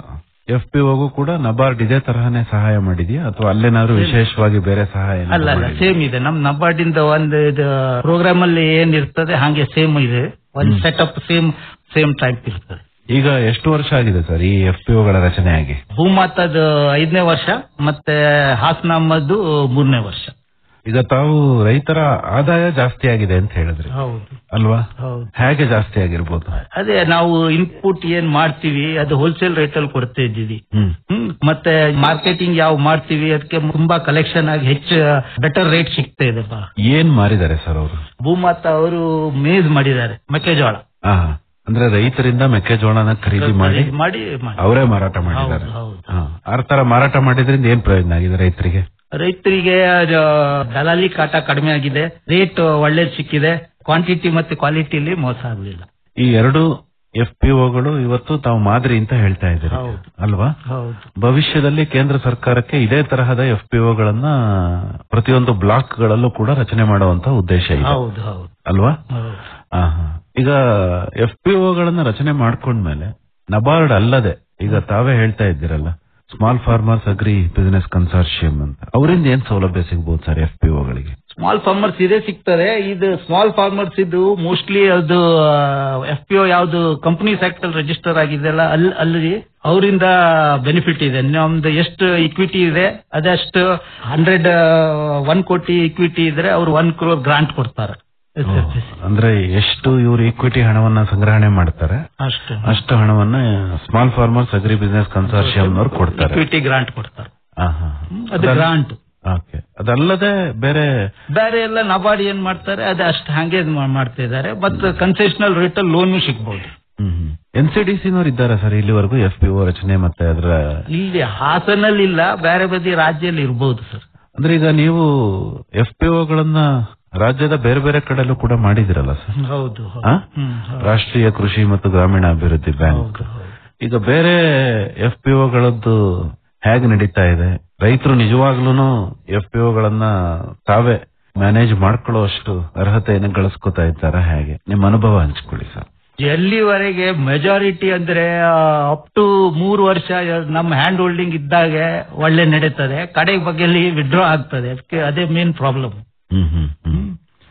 ಎಫ್ ಪಿ ಒಗೂ ಕೂಡ ನಬಾರ್ಡ್ ಇದೇ ತರಹನೇ ಸಹಾಯ ಮಾಡಿದ್ಯಾ ಅಥವಾ ಅಲ್ಲೇನಾದ್ರೂ ವಿಶೇಷವಾಗಿ ಬೇರೆ ಸಹಾಯ ಏನಾದ್ರು ಅಲ್ಲ ಅಲ್ಲ ಮಾಡಿದ್ಯಾ? ಸೇಮ್ ಇದೆ ನಮ್ ನಬಾರ್ಡ್ ಇಂದ ಒಂದು ಪ್ರೋಗ್ರಾಮ್ ಅಲ್ಲಿ ಏನ್ ಇರ್ತದೆ ಹಾಗೆ ಸೇಮ್ ಇದೆ ಒಂದು ಹ್ಮ್. ಸೆಟಪ್ ಸೇಮ್ ಸೇಮ್ ಟೈಪ್ ಇರ್ತದೆ ಈಗ ಎಷ್ಟು ವರ್ಷ ಆಗಿದೆ ಸರ್ ಈ ಎಫ್ ಪಿ ಒಗಳ ರಚನೆ ಆಗಿ ಭೂಮಾತದ ಐದನೇ ವರ್ಷ ಮತ್ತೆ ಹಾಸನಾಮದ್ದು ಮೂರನೇ ವರ್ಷ ಈಗ ತಾವು ರೈತರ ಆದಾಯ ಜಾಸ್ತಿ ಆಗಿದೆ ಅಂತ ಹೇಳಿದ್ರಿ ಹೌದು ಅಲ್ವಾ ಹೌದು ಹೇಗೆ ಜಾಸ್ತಿ ಆಗಿರ್ಬೋದು ಅದೇ ನಾವು ಇನ್ಪುಟ್ ಏನ್ ಮಾಡ್ತೀವಿ ಅದು ಹೋಲ್ಸೇಲ್ ರೇಟ್ ಅಲ್ಲಿ ಕೊಡ್ತಾ ಇದ್ದೀವಿ ಹ್ಮ್ ಹ್ಮ್ ಮತ್ತೆ ಮಾರ್ಕೆಟಿಂಗ್ ಯಾವ ಮಾಡ್ತೀವಿ ಅದಕ್ಕೆ ತುಂಬಾ ಕಲೆಕ್ಷನ್ ಆಗಿ ಹೆಚ್ಚು ಬೆಟರ್ ರೇಟ್ ಸಿಗ್ತಾ ಇದೆ ಬಾ ಏನ್ ಮಾರಿದ್ದಾರೆ ಸರ್ ಅವರು ಭೂಮಾತ ಅವರು ಮೇಜ್ ಮಾಡಿದ್ದಾರೆ ಮೆಕ್ಕೆಜೋಳ ಹಾ ಅಂದ್ರೆ ರೈತರಿಂದ ಮೆಕ್ಕೆಜೋಳನ ಖರೀದಿ ಮಾಡಿ ಮಾಡಿ ಮಾಡಿ. ಅವರೇ ಮಾರಾಟ ಮಾಡಿದ್ದಾರೆ ಹೌದು, ಹೌದು. ಹಾ. ಆ ತರ ಮಾರಾಟ ಮಾಡಿದ್ರಿಂದ ಏನ್ ಪ್ರಯೋಜನ ಆಗಿದೆ ರೈತರಿಗೆ ರೈತರಿಗೆ ಅದು ದಲಾಲಿ ಕಾಟ ಕಡಿಮೆ ಆಗಿದೆ ರೇಟ್ ಒಳ್ಳೇದು ಸಿಕ್ಕಿದೆ ಕ್ವಾಂಟಿಟಿ ಮತ್ತೆ ಕ್ವಾಲಿಟಿಲಿ ಮೋಸ ಆಗಲಿಲ್ಲ ಈ ಎರಡು ಎಫ್ ಪಿ ಒಗಳು ಇವತ್ತು ತಾವು ಮಾದರಿ ಅಂತ ಹೇಳ್ತಾ ಇದ್ದೀರಿ ಹೌದು. ಅಲ್ವಾ ಹೌದು ಭವಿಷ್ಯದಲ್ಲಿ ಕೇಂದ್ರ ಸರ್ಕಾರಕ್ಕೆ ಇದೇ ತರಹದ ಎಫ್ ಪಿ ಒಗಳನ್ನ ಪ್ರತಿಯೊಂದು ಬ್ಲಾಕ್ ಗಳಲ್ಲೂ ಕೂಡ ರಚನೆ ಮಾಡುವಂತ ಉದ್ದೇಶ ಇದೆ ಹೌದು ಹೌದು ಅಲ್ವಾ ಹೌದು ಆಹಾ. ಈಗ ಎಫ್ ಪಿ ಒಗಳನ್ನ ರಚನೆ ಮಾಡ್ಕೊಂಡ್ಮೇಲೆ ನಬಾರ್ಡ್ ಅಲ್ಲದೆ ಈಗ ತಾವೇ ಹೇಳ್ತಾ ಇದ್ದೀರಲ್ಲ small farmers agri business consortium ಅಂತ ಅವರಿಂದ ಏನ್ ಸೌಲಭ್ಯ ಸಿಗ್ಬೋದು ಸರ್ ಎಫ್ ಪಿ ಒಗಳಿಗೆ ಸ್ಮಾಲ್ ಫಾರ್ಮರ್ಸ್ ಇದೇ ಸಿಗ್ತದೆ ಇದು ಸ್ಮಾಲ್ ಫಾರ್ಮರ್ಸ್ ಇದು ಮೋಸ್ಟ್ಲಿ ಅದು ಎಫ್ ಪಿ ಒ ಯಾವ್ದು ಕಂಪನೀಸ್ ಆಕ್ಟ್ ಅಲ್ಲಿ ರಿಜಿಸ್ಟರ್ ಆಗಿದೆಯಲ್ಲ ಅಲ್ಲಿ ಅಲ್ಲಿ ಅವರಿಂದ ಬೆನಿಫಿಟ್ ಇದೆ ನಮ್ದು ಎಷ್ಟು ಇಕ್ವಿಟಿ ಇದೆ ಅದಷ್ಟು ಹಂಡ್ರೆಡ್ ಒನ್ ಕೋಟಿ ಇಕ್ವಿಟಿ ಇದ್ರೆ ಅವ್ರು ಒನ್ ಕ್ರೋರ್ ಗ್ರಾಂಟ್ ಕೊಡ್ತಾರೆ ಅಂದ್ರೆ ಎಷ್ಟು ಇವರು ಈಕ್ವಿಟಿ ಹಣವನ್ನ ಸಂಗ್ರಹಣೆ ಮಾಡ್ತಾರೆ ಅಷ್ಟು ಅಷ್ಟು ಹಣವನ್ನ ಸ್ಮಾಲ್ ಫಾರ್ಮರ್ಸ್ ಅಗ್ರಿ ಬಿಸಿನೆಸ್ ಕನ್ಸಾರ್ಷಿಯಂನವ್ರು ಕೊಡ್ತಾರೆ ಇಕ್ವಿಟಿ ಗ್ರಾಂಟ್ ಕೊಡ್ತಾರೆ ಆಹಾ. ಅದು ಗ್ರಾಂಟ್ ಓಕೆ ಅದಲ್ಲದೆ ಬೇರೆ ಬೇರೆ ಎಲ್ಲ ನಬಾರ್ಡ್ ಏನ್ ಮಾಡ್ತಾರೆ ಅದು ಅಷ್ಟು ಹಂಗೆ ಇದ್ ಮಾ- ಮಾಡ್ತಾ ಇದ್ದಾರೆ ಮತ್ತೆ ಕನ್ಸೆಷನಲ್ ರೇಟ್ ಅಲ್ಲಿ ಲೋನ್ ಸಿಗ್ಬಹುದು ಎನ್ ಸಿ ಡಿ ಸಿನವ್ರು ಇದ್ದಾರೆ ಸರ್ ಇಲ್ಲಿವರೆಗೂ ಎಫ್ ಪಿ ಒ ರಚನೆ ಮತ್ತೆ ಅದರ ಇಲ್ಲಿ ಹಾಸನಲ್ಲಿ ಇಲ್ಲ ಬೇರೆ ಬದಿ ರಾಜ್ಯದಲ್ಲಿ ಇರ್ಬೋದು ಸರ್ ಅಂದ್ರೆ ಈಗ ನೀವು ಎಫ್ ಪಿ ಒಗಳನ್ನ ರಾಜ್ಯದ ಬೇರೆ ಬೇರೆ ಕಡೆಲ್ಲೂ ಕೂಡ ಮಾಡಿದಿರಲ್ಲ ಸರ್ ಹೌದು ಆ? ಹ್ಮ್, ಹೌದು. ರಾಷ್ಟ್ರೀಯ ಕೃಷಿ ಮತ್ತು ಗ್ರಾಮೀಣ ಅಭಿವೃದ್ಧಿ ಬ್ಯಾಂಕ್ ಹೌದು, ಹೌದು. ಈಗ ಬೇರೆ ಎಫ್ ಪಿ ಒಗಳದ್ದು ಹೇಗೆ ನಡೀತಾ ಇದೆ ರೈತರು ನಿಜವಾಗ್ಲೂ ಎಫ್ ಪಿ ಗಳನ್ನ ತಾವೇ ಮ್ಯಾನೇಜ್ ಮಾಡ್ಕೊಳ್ಳೋ ಅಷ್ಟು ಅರ್ಹತೆಯನ್ನು ಗಳಿಸ್ಕೊತಾ ಇದ್ದಾರ ಹೇಗೆ ನಿಮ್ಮ ಅನುಭವ ಹಂಚ್ಕೊಳ್ಳಿ ಸರ್ ಎಲ್ಲಿವರೆಗೆ ಮೆಜಾರಿಟಿ ಅಂದ್ರೆ ಅಪ್ ಟು ಮೂರು ವರ್ಷ ನಮ್ಮ ಹ್ಯಾಂಡ್ ಹೋಲ್ಡಿಂಗ್ ಇದ್ದಾಗೆ ಒಳ್ಳೆ ನಡೀತದೆ ಕಡೆ ಬಗ್ಗೆಯಲ್ಲಿ ವಿಡ್ರಾ ಆಗ್ತದೆ ಅದಕ್ಕೆ ಅದೇ ಮೇನ್ ಪ್ರಾಬ್ಲಮ್ ಹ್ಮ್ ಹ್ಮ್ ಹ್ಮ್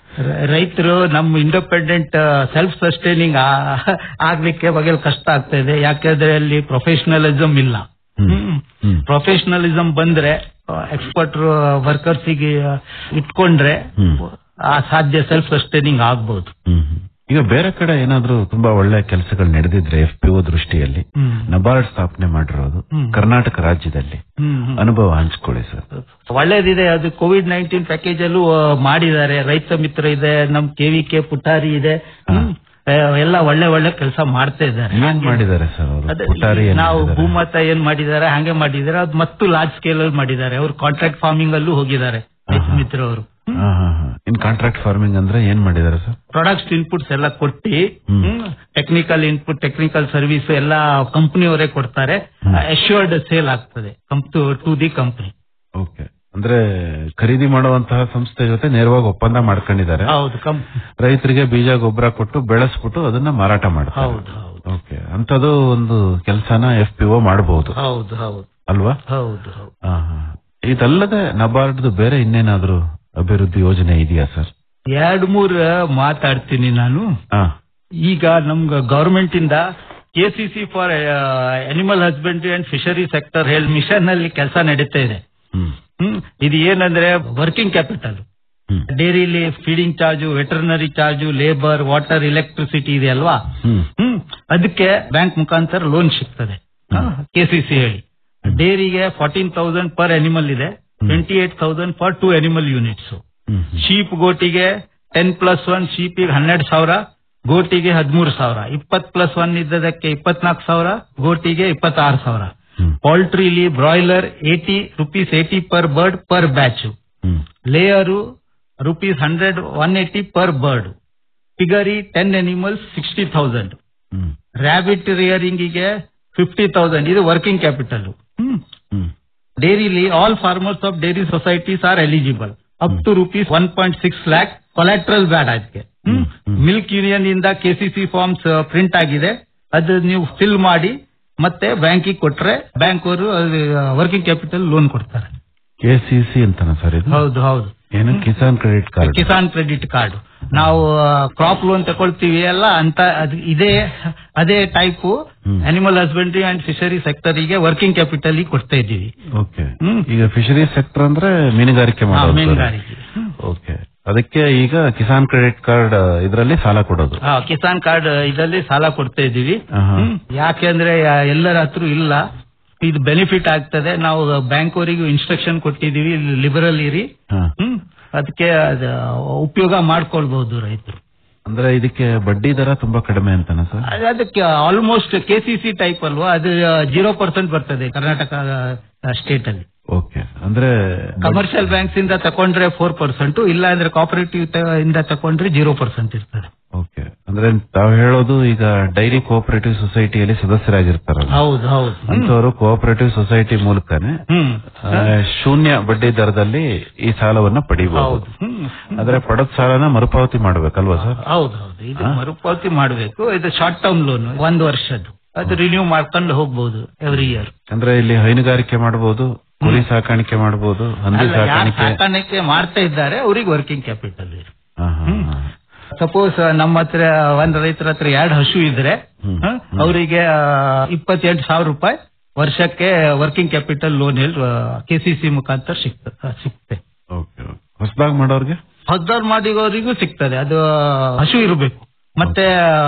ರೈತರು ನಮ್ಮ ಇಂಡಿಪೆಂಡೆಂಟ್ ಸೆಲ್ಫ್ ಸಸ್ಟೈನಿಂಗ್ ಆಗ್ಲಿಕ್ಕೆ ಬಗ್ಗೆ ಕಷ್ಟ ಆಗ್ತಾ ಇದೆ ಯಾಕಂದ್ರೆ ಅಲ್ಲಿ ಪ್ರೊಫೆಷನಲಿಸಮ್ ಇಲ್ಲ ಹ್ಮ್. ಹ್ಮ್. ಪ್ರೊಫೆಷನಲಿಸಮ್ ಬಂದ್ರೆ ಎಕ್ಸ್ಪರ್ಟ್ ವರ್ಕರ್ಸಿಗೆ ಇಟ್ಕೊಂಡ್ರೆ ಹ್ಮ್. ಆ ಸಾಧ್ಯ ಸೆಲ್ಫ್ ಸಸ್ಟೈನಿಂಗ್ ಆಗ್ಬಹುದು ಹ್ಮ್ ಹ್ಮ್. ಈಗ ಬೇರೆ ಕಡೆ ಏನಾದ್ರೂ ತುಂಬಾ ಒಳ್ಳೆ ಕೆಲಸಗಳು ನಡೆದಿದ್ರೆ ಎಫ್ ಪಿ ಒ ದೃಷ್ಟಿಯಲ್ಲಿ ನಬಾರ್ಡ್ ಸ್ಥಾಪನೆ ಮಾಡಿರೋದು ಹ್ಮ್. ಕರ್ನಾಟಕ ರಾಜ್ಯದಲ್ಲಿ ಹ್ಮ್ ಹ್ಮ್. ಅನುಭವ ಹಂಚ್ಕೊಳ್ಳಿ ಸರ್ ಒಳ್ಳೇದಿದೆ ಅದು ಕೋವಿಡ್ ನೈನ್ಟೀನ್ ಪ್ಯಾಕೇಜ್ ಅಲ್ಲೂ ಆ, ಮಾಡಿದ್ದಾರೆ ರೈತ ಮಿತ್ರ ಇದೆ ನಮ್ ಕೆವಿಕೆ ಪುಟಾರಿ ಇದೆ ಹ್ಮ್. ಆ, ಎಲ್ಲ ಒಳ್ಳೆ ಒಳ್ಳೆ ಕೆಲಸ ಮಾಡ್ತಾ ಇದ್ದಾರೆ ಏನ್ ಮಾಡಿದ್ದಾರೆ ಸರ್ ಅವರು ಅದೇ ಪುಟಾರಿ ಏನ್ ನಾವು ಮಾಡಿದ್ದಾರೆ? ಭೂಮತ ಏನ್ ಮಾಡಿದ್ದಾರೆ ಹಂಗೆ ಮಾಡಿದ್ದಾರೆ ಅದು ಮತ್ತು ಲಾರ್ಜ್ ಸ್ಕೇಲ್ ಅಲ್ಲಿ ಮಾಡಿದ್ದಾರೆ ಅವರು ಕಾಂಟ್ರಾಕ್ಟ್ ಫಾರ್ಮಿಂಗ್ ಅಲ್ಲೂ ಹೋಗಿದ್ದಾರೆ ರೈತ ಆಹಾ. ಮಿತ್ರ ಅವರು ಹಾ, ಹಾ, ಹಾ. ಇನ್ ಕಾಂಟ್ರಾಕ್ಟ್ ಫಾರ್ಮಿಂಗ್ ಅಂದ್ರೆ ಏನ್ ಮಾಡಿದ್ದಾರೆ ಸರ್ ಪ್ರಾಡಕ್ಟ್ಸ್ ಇನ್ಪುಟ್ಸ್ ಎಲ್ಲ ಕೊಟ್ಟಿ ಹ್ಮ್. ಟೆಕ್ನಿಕಲ್ ಇನ್ಪುಟ್ ಟೆಕ್ನಿಕಲ್ ಸರ್ವಿಸ್ ಎಲ್ಲ ಕಂಪನಿಯವರೇ ಕೊಡ್ತಾರೆ ಹ್ಮ್. ಅಶ್ಯೂರ್ಡ್ ಸೇಲ್ ಆಗ್ತದೆ ಟು ದಿ ಕಂಪನಿ ಓಕೆ ಅಂದ್ರೆ ಖರೀದಿ ಮಾಡುವಂತಹ ಸಂಸ್ಥೆ ಜೊತೆ ನೇರವಾಗಿ ಒಪ್ಪಂದ ಮಾಡ್ಕೊಂಡಿದ್ದಾರೆ ಹೌದು ಕಂ ರೈತರಿಗೆ ಬೀಜ ಗೊಬ್ಬರ ಕೊಟ್ಟು ಬೆಳೆಸ್ಬಿಟ್ಟು ಅದನ್ನ ಮಾರಾಟ ಮಾಡ್ತಾರೆ ಹೌದು ಹೌದು ಓಕೆ ಅಂತದ್ದು ಒಂದು ಕೆಲಸನ ಎಫ್ ಪಿ ಒ ಮಾಡಬಹುದು ಹೌದು ಹೌದು ಅಲ್ವಾ ಹೌದು ಹೌದು ಹಾ, ಹಾ. ಇದಲ್ಲದೆ ನಬಾರ್ಡ್ದು ಬೇರೆ ಇನ್ನೇನಾದ್ರೂ ಅಭಿವೃದ್ಧಿ ಯೋಜನೆ ಇದೆಯಾ ಸರ್ ಎರಡ್ ಮೂರ್ ಮಾತಾಡ್ತೀನಿ ನಾನು ಹಾ ಈಗ ನಮ್ಗ ಗವರ್ಮೆಂಟ್ ಇಂದ KCC for animal husbandry and fishery sector ಹೇಳಿ ಮಿಷನ್ ಅಲ್ಲಿ ಕೆಲಸ ನಡೀತಾ ಇದೆ ಹ್ಮ್ ಹ್ಮ್ ಇದು ಏನಂದ್ರೆ ವರ್ಕಿಂಗ್ ಕ್ಯಾಪಿಟಲ್ ಹ್ಮ್ ಡೈರಿಲಿ feeding charge veterinary charge labour water electricity ಇದೆ ಅಲ್ವಾ ಹ್ಮ್ ಹ್ಮ್ ಅದಕ್ಕೆ ಬ್ಯಾಂಕ್ ಮುಖಾಂತರ ಲೋನ್ ಸಿಗ್ತದೆ ಕೆಸಿಸಿ ಹೇಳಿ ಡೈರಿಗೆ ಫಾರ್ಟೀನ್ ತೌಸಂಡ್ ಪರ್ ಅನಿಮಲ್ ಇದೆ twenty eight thousand for two animal units ಹ್ಮ್ ಹ್ಮ್. ಶೀಪ್ ಗೋಟಿಗೆ ಟೆನ್ ಪ್ಲಸ್ ಒನ್ ಶೀಪಿಗೆ ಹನ್ನೆರಡು ಸಾವಿರ ಗೋಟಿಗೆ ಹದಿಮೂರು ಸಾವಿರ ಇಪ್ಪತ್ ಪ್ಲಸ್ ಒನ್ ಇದ್ದದಕ್ಕೆ ಇಪ್ಪತ್ನಾಲ್ಕು ಸಾವಿರ ಗೋಟಿಗೆ ಇಪ್ಪತ್ತಾರು ಸಾವಿರ ಹ್ಮ್. ಪೌಲ್ಟ್ರಿಲಿ broiler eighty rupees eighty per bird per batch ಹ್ಮ್ layer rupees hundred one eighty per bird piggery ten animals sixty thousand ಹ್ಮ್ ರ್ಯಾಬಿಟ್ ರಿಯರಿಂಗಿಗೆ ಫಿಫ್ಟಿ ತೌಸಂಡ್ ಇದು ವರ್ಕಿಂಗ್ ಕ್ಯಾಪಿಟಲ್ ಹ್ಮ್ ಡೈರಿಲಿ all farmers of dairy societies are eligible up to rupees one point six lakh collateral ಬ್ಯಾಡ್ ಅದಕ್ಕೆ ಹ್ಮ್, ಹ್ಮ್. Milk union ಇಂದ ಕೆಸಿಸಿ ಫಾರ್ಮ್ಸ್ ಪ್ರಿಂಟ್ ಆಗಿದೆ ಅದು ನೀವು ಫಿಲ್ ಮಾಡಿ ಮತ್ತೆ ಬ್ಯಾಂಕಿಗೆ ಕೊಟ್ರೆ ಬ್ಯಾಂಕ್ ಅವರು ವರ್ಕಿಂಗ್ ಕ್ಯಾಪಿಟಲ್ ಲೋನ್ ಕೊಡ್ತಾರೆ ಕೆಸಿಸಿ ಅಂತನ ಸರ್ ಇದು ಹೌದು ಹೌದು ಏನು Kisan credit card Kisan credit card ನಾವು ಕ್ರಾಪ್ ಲೋನ್ ತಗೊಳ್ತೀವಿ ಎಲ್ಲ ಅಂತ ಅದು ಇದೇ ಅದೇ ಟೈಪ್ ಹ್ಮ್. Animal husbandry and fishery sector ಗೆ ವರ್ಕಿಂಗ್ ಕ್ಯಾಪಿಟಲ್ ಕೊಡ್ತಾ ಇದ್ದೀವಿ ಓಕೆ ಹ್ಮ್. ಈಗ ಫಿಶರಿ ಸೆಕ್ಟರ್ ಅಂದ್ರೆ ಮೀನುಗಾರಿಕೆ ಹಾ, ಮಾಡೋದು ಮೀನುಗಾರಿಕೆ ಹ್ಮ್. ಓಕೆ ಅದಕ್ಕೆ ಈಗ ಕಿಸಾನ್ ಕ್ರೆಡಿಟ್ ಕಾರ್ಡ್ ಇದರಲ್ಲಿ ಸಾಲ ಕೊಡೋದು ಹಾ, ಕಿಸಾನ್ ಕಾರ್ಡ್ ಇದರಲ್ಲಿ ಸಾಲ ಕೊಡ್ತಾ ಇದ್ದೀವಿ ಆಹಾ. ಹ್ಮ್. ಯಾಕೆಂದ್ರೆ ಯಾ- ಎಲ್ಲರ ಹತ್ರ ಇಲ್ಲ ಇದು ಬೆನಿಫಿಟ್ ಆಗ್ತದೆ ನಾವು ಬ್ಯಾಂಕ್ ಅವರಿಗೂ ಇನ್ಸ್ಟ್ರಕ್ಷನ್ ಕೊಟ್ಟಿದೀವಿ ಲಿಬರಲ್ ಇರಿ ಹಾ. ಹ್ಮ್ ಅದಕ್ಕೆ ಅದು ಉಪಯೋಗ ಮಾಡ್ಕೊಳ್ಬಹುದು ರೈತರು ಅಂದ್ರೆ ಇದಕ್ಕೆ ಬಡ್ಡಿ ದರ ತುಂಬಾ ಕಡಿಮೆ ಅಂತನ ಸರ್ ಅದ್- ಅದಕ್ಕೆ ಆಲ್ಮೋಸ್ಟ್ ಕೆಸಿಸಿ ಟೈಪ್ ಅಲ್ವಾ ಅದು ಜೀರೋ ಪರ್ಸೆಂಟ್ ಬರ್ತದೆ ಕರ್ನಾಟಕ ಸ್ಟೇಟ್ ಅಲ್ಲಿ ಓಕೆ ಅಂದ್ರೆ ಕಮರ್ಷಿಯಲ್ ಬ್ಯಾಂಕ್ಸ್ ಇಂದ ತಕೊಂಡ್ರೆ ಫೋರ್ ಪರ್ಸೆಂಟ್ ಇಲ್ಲ ಅಂದ್ರೆ ಕೋಪರೇಟಿವ್ ಇಂದ ತಕೊಂಡ್ರೆ ಜೀರೋ ಪರ್ಸೆಂಟ್ ಇರ್ತದೆ ಓಕೆ ಅಂದ್ರೆ ತಾವು ಹೇಳೋದು ಈಗ ಡೈರಿ ಕೋಆಪರೇಟಿವ್ ಸೊಸೈಟಿಯಲ್ಲಿ ಸದಸ್ಯರಾಗಿರ್ತಾರಲ್ಲ ಹೌದು ಹೌದು ಹ್ಮ್. ಅಂತವರು ಕೋಆಪರೇಟಿವ್ ಸೊಸೈಟಿ ಮೂಲಕನೇ ಹ್ಮ್ ಆ, ಶೂನ್ಯ ಬಡ್ಡಿ ದರದಲ್ಲಿ ಈ ಸಾಲವನ್ನ ಪಡಿಬಹುದು ಹೌದು ಹ್ಮ್ ಆದ್ರೆ ಪಡೆದ ಸಾಲನ ಮರುಪಾವತಿ ಮಾಡ್ಬೇಕಲ್ವಾ ಸರ್ ಹೌದು ಹೌದು ಇದು ಮರುಪಾವತಿ ಮಾಡಬೇಕು ಇದು ಶಾರ್ಟ್ ಟರ್ಮ್ ಲೋನ್ ಒಂದು ವರ್ಷದ್ದು ಅದು ರಿನ್ಯೂ ಮಾಡ್ಕೊಂಡು ಹೋಗ್ಬಹುದು ಎವ್ರಿ ಇಯರ್ ಅಂದ್ರೆ ಇಲ್ಲಿ ಹೈನುಗಾರಿಕೆ ಮಾಡಬಹುದು ಕುರಿ ಸಾಕಾಣಿಕೆ ಮಾಡಬಹುದು ಹಂದಿ ಯಾರು ಸಾಕಾಣಿಕೆ ಸಾಕಾಣಿಕೆ ಮಾಡ್ತಾ ಇದ್ದಾರೆ ಅವ್ರಿಗೆ ವರ್ಕಿಂಗ್ ಕ್ಯಾಪಿಟಲ್ ಇದೆ ಹಾ, ಹಾ, ಹಾ. ಸಪೋಸ್ ನಮ್ಮ ಹತ್ರ ಒಂದ್ ರೈತರ ಹತ್ರ ಎರಡು ಹಸು ಇದ್ರೆ ಹ್ಮ್. ಹ, ಅವರಿಗೆ ಇಪ್ಪತ್ತೆಂಟು ಸಾವಿರ ರೂಪಾಯಿ ವರ್ಷಕ್ಕೆ ವರ್ಕಿಂಗ್ ಕ್ಯಾಪಿಟಲ್ ಲೋನ್ ಹೇಳಿ ಕೆಸಿಸಿ ಮುಖಾಂತರ ಸಿಗ್ತ ಸಿಗ್ತೆ ಓಕೆ ಓಕೆ. ಹೊಸದಾಗಿ ಮಾಡೋರ್ಗೆ ಹೊಸದಾರ್ ಮಾಡಿಗೋರಿಗೂ ಸಿಗ್ತದೆ ಅದು ಹಸು ಇರಬೇಕು ಮತ್ತೆ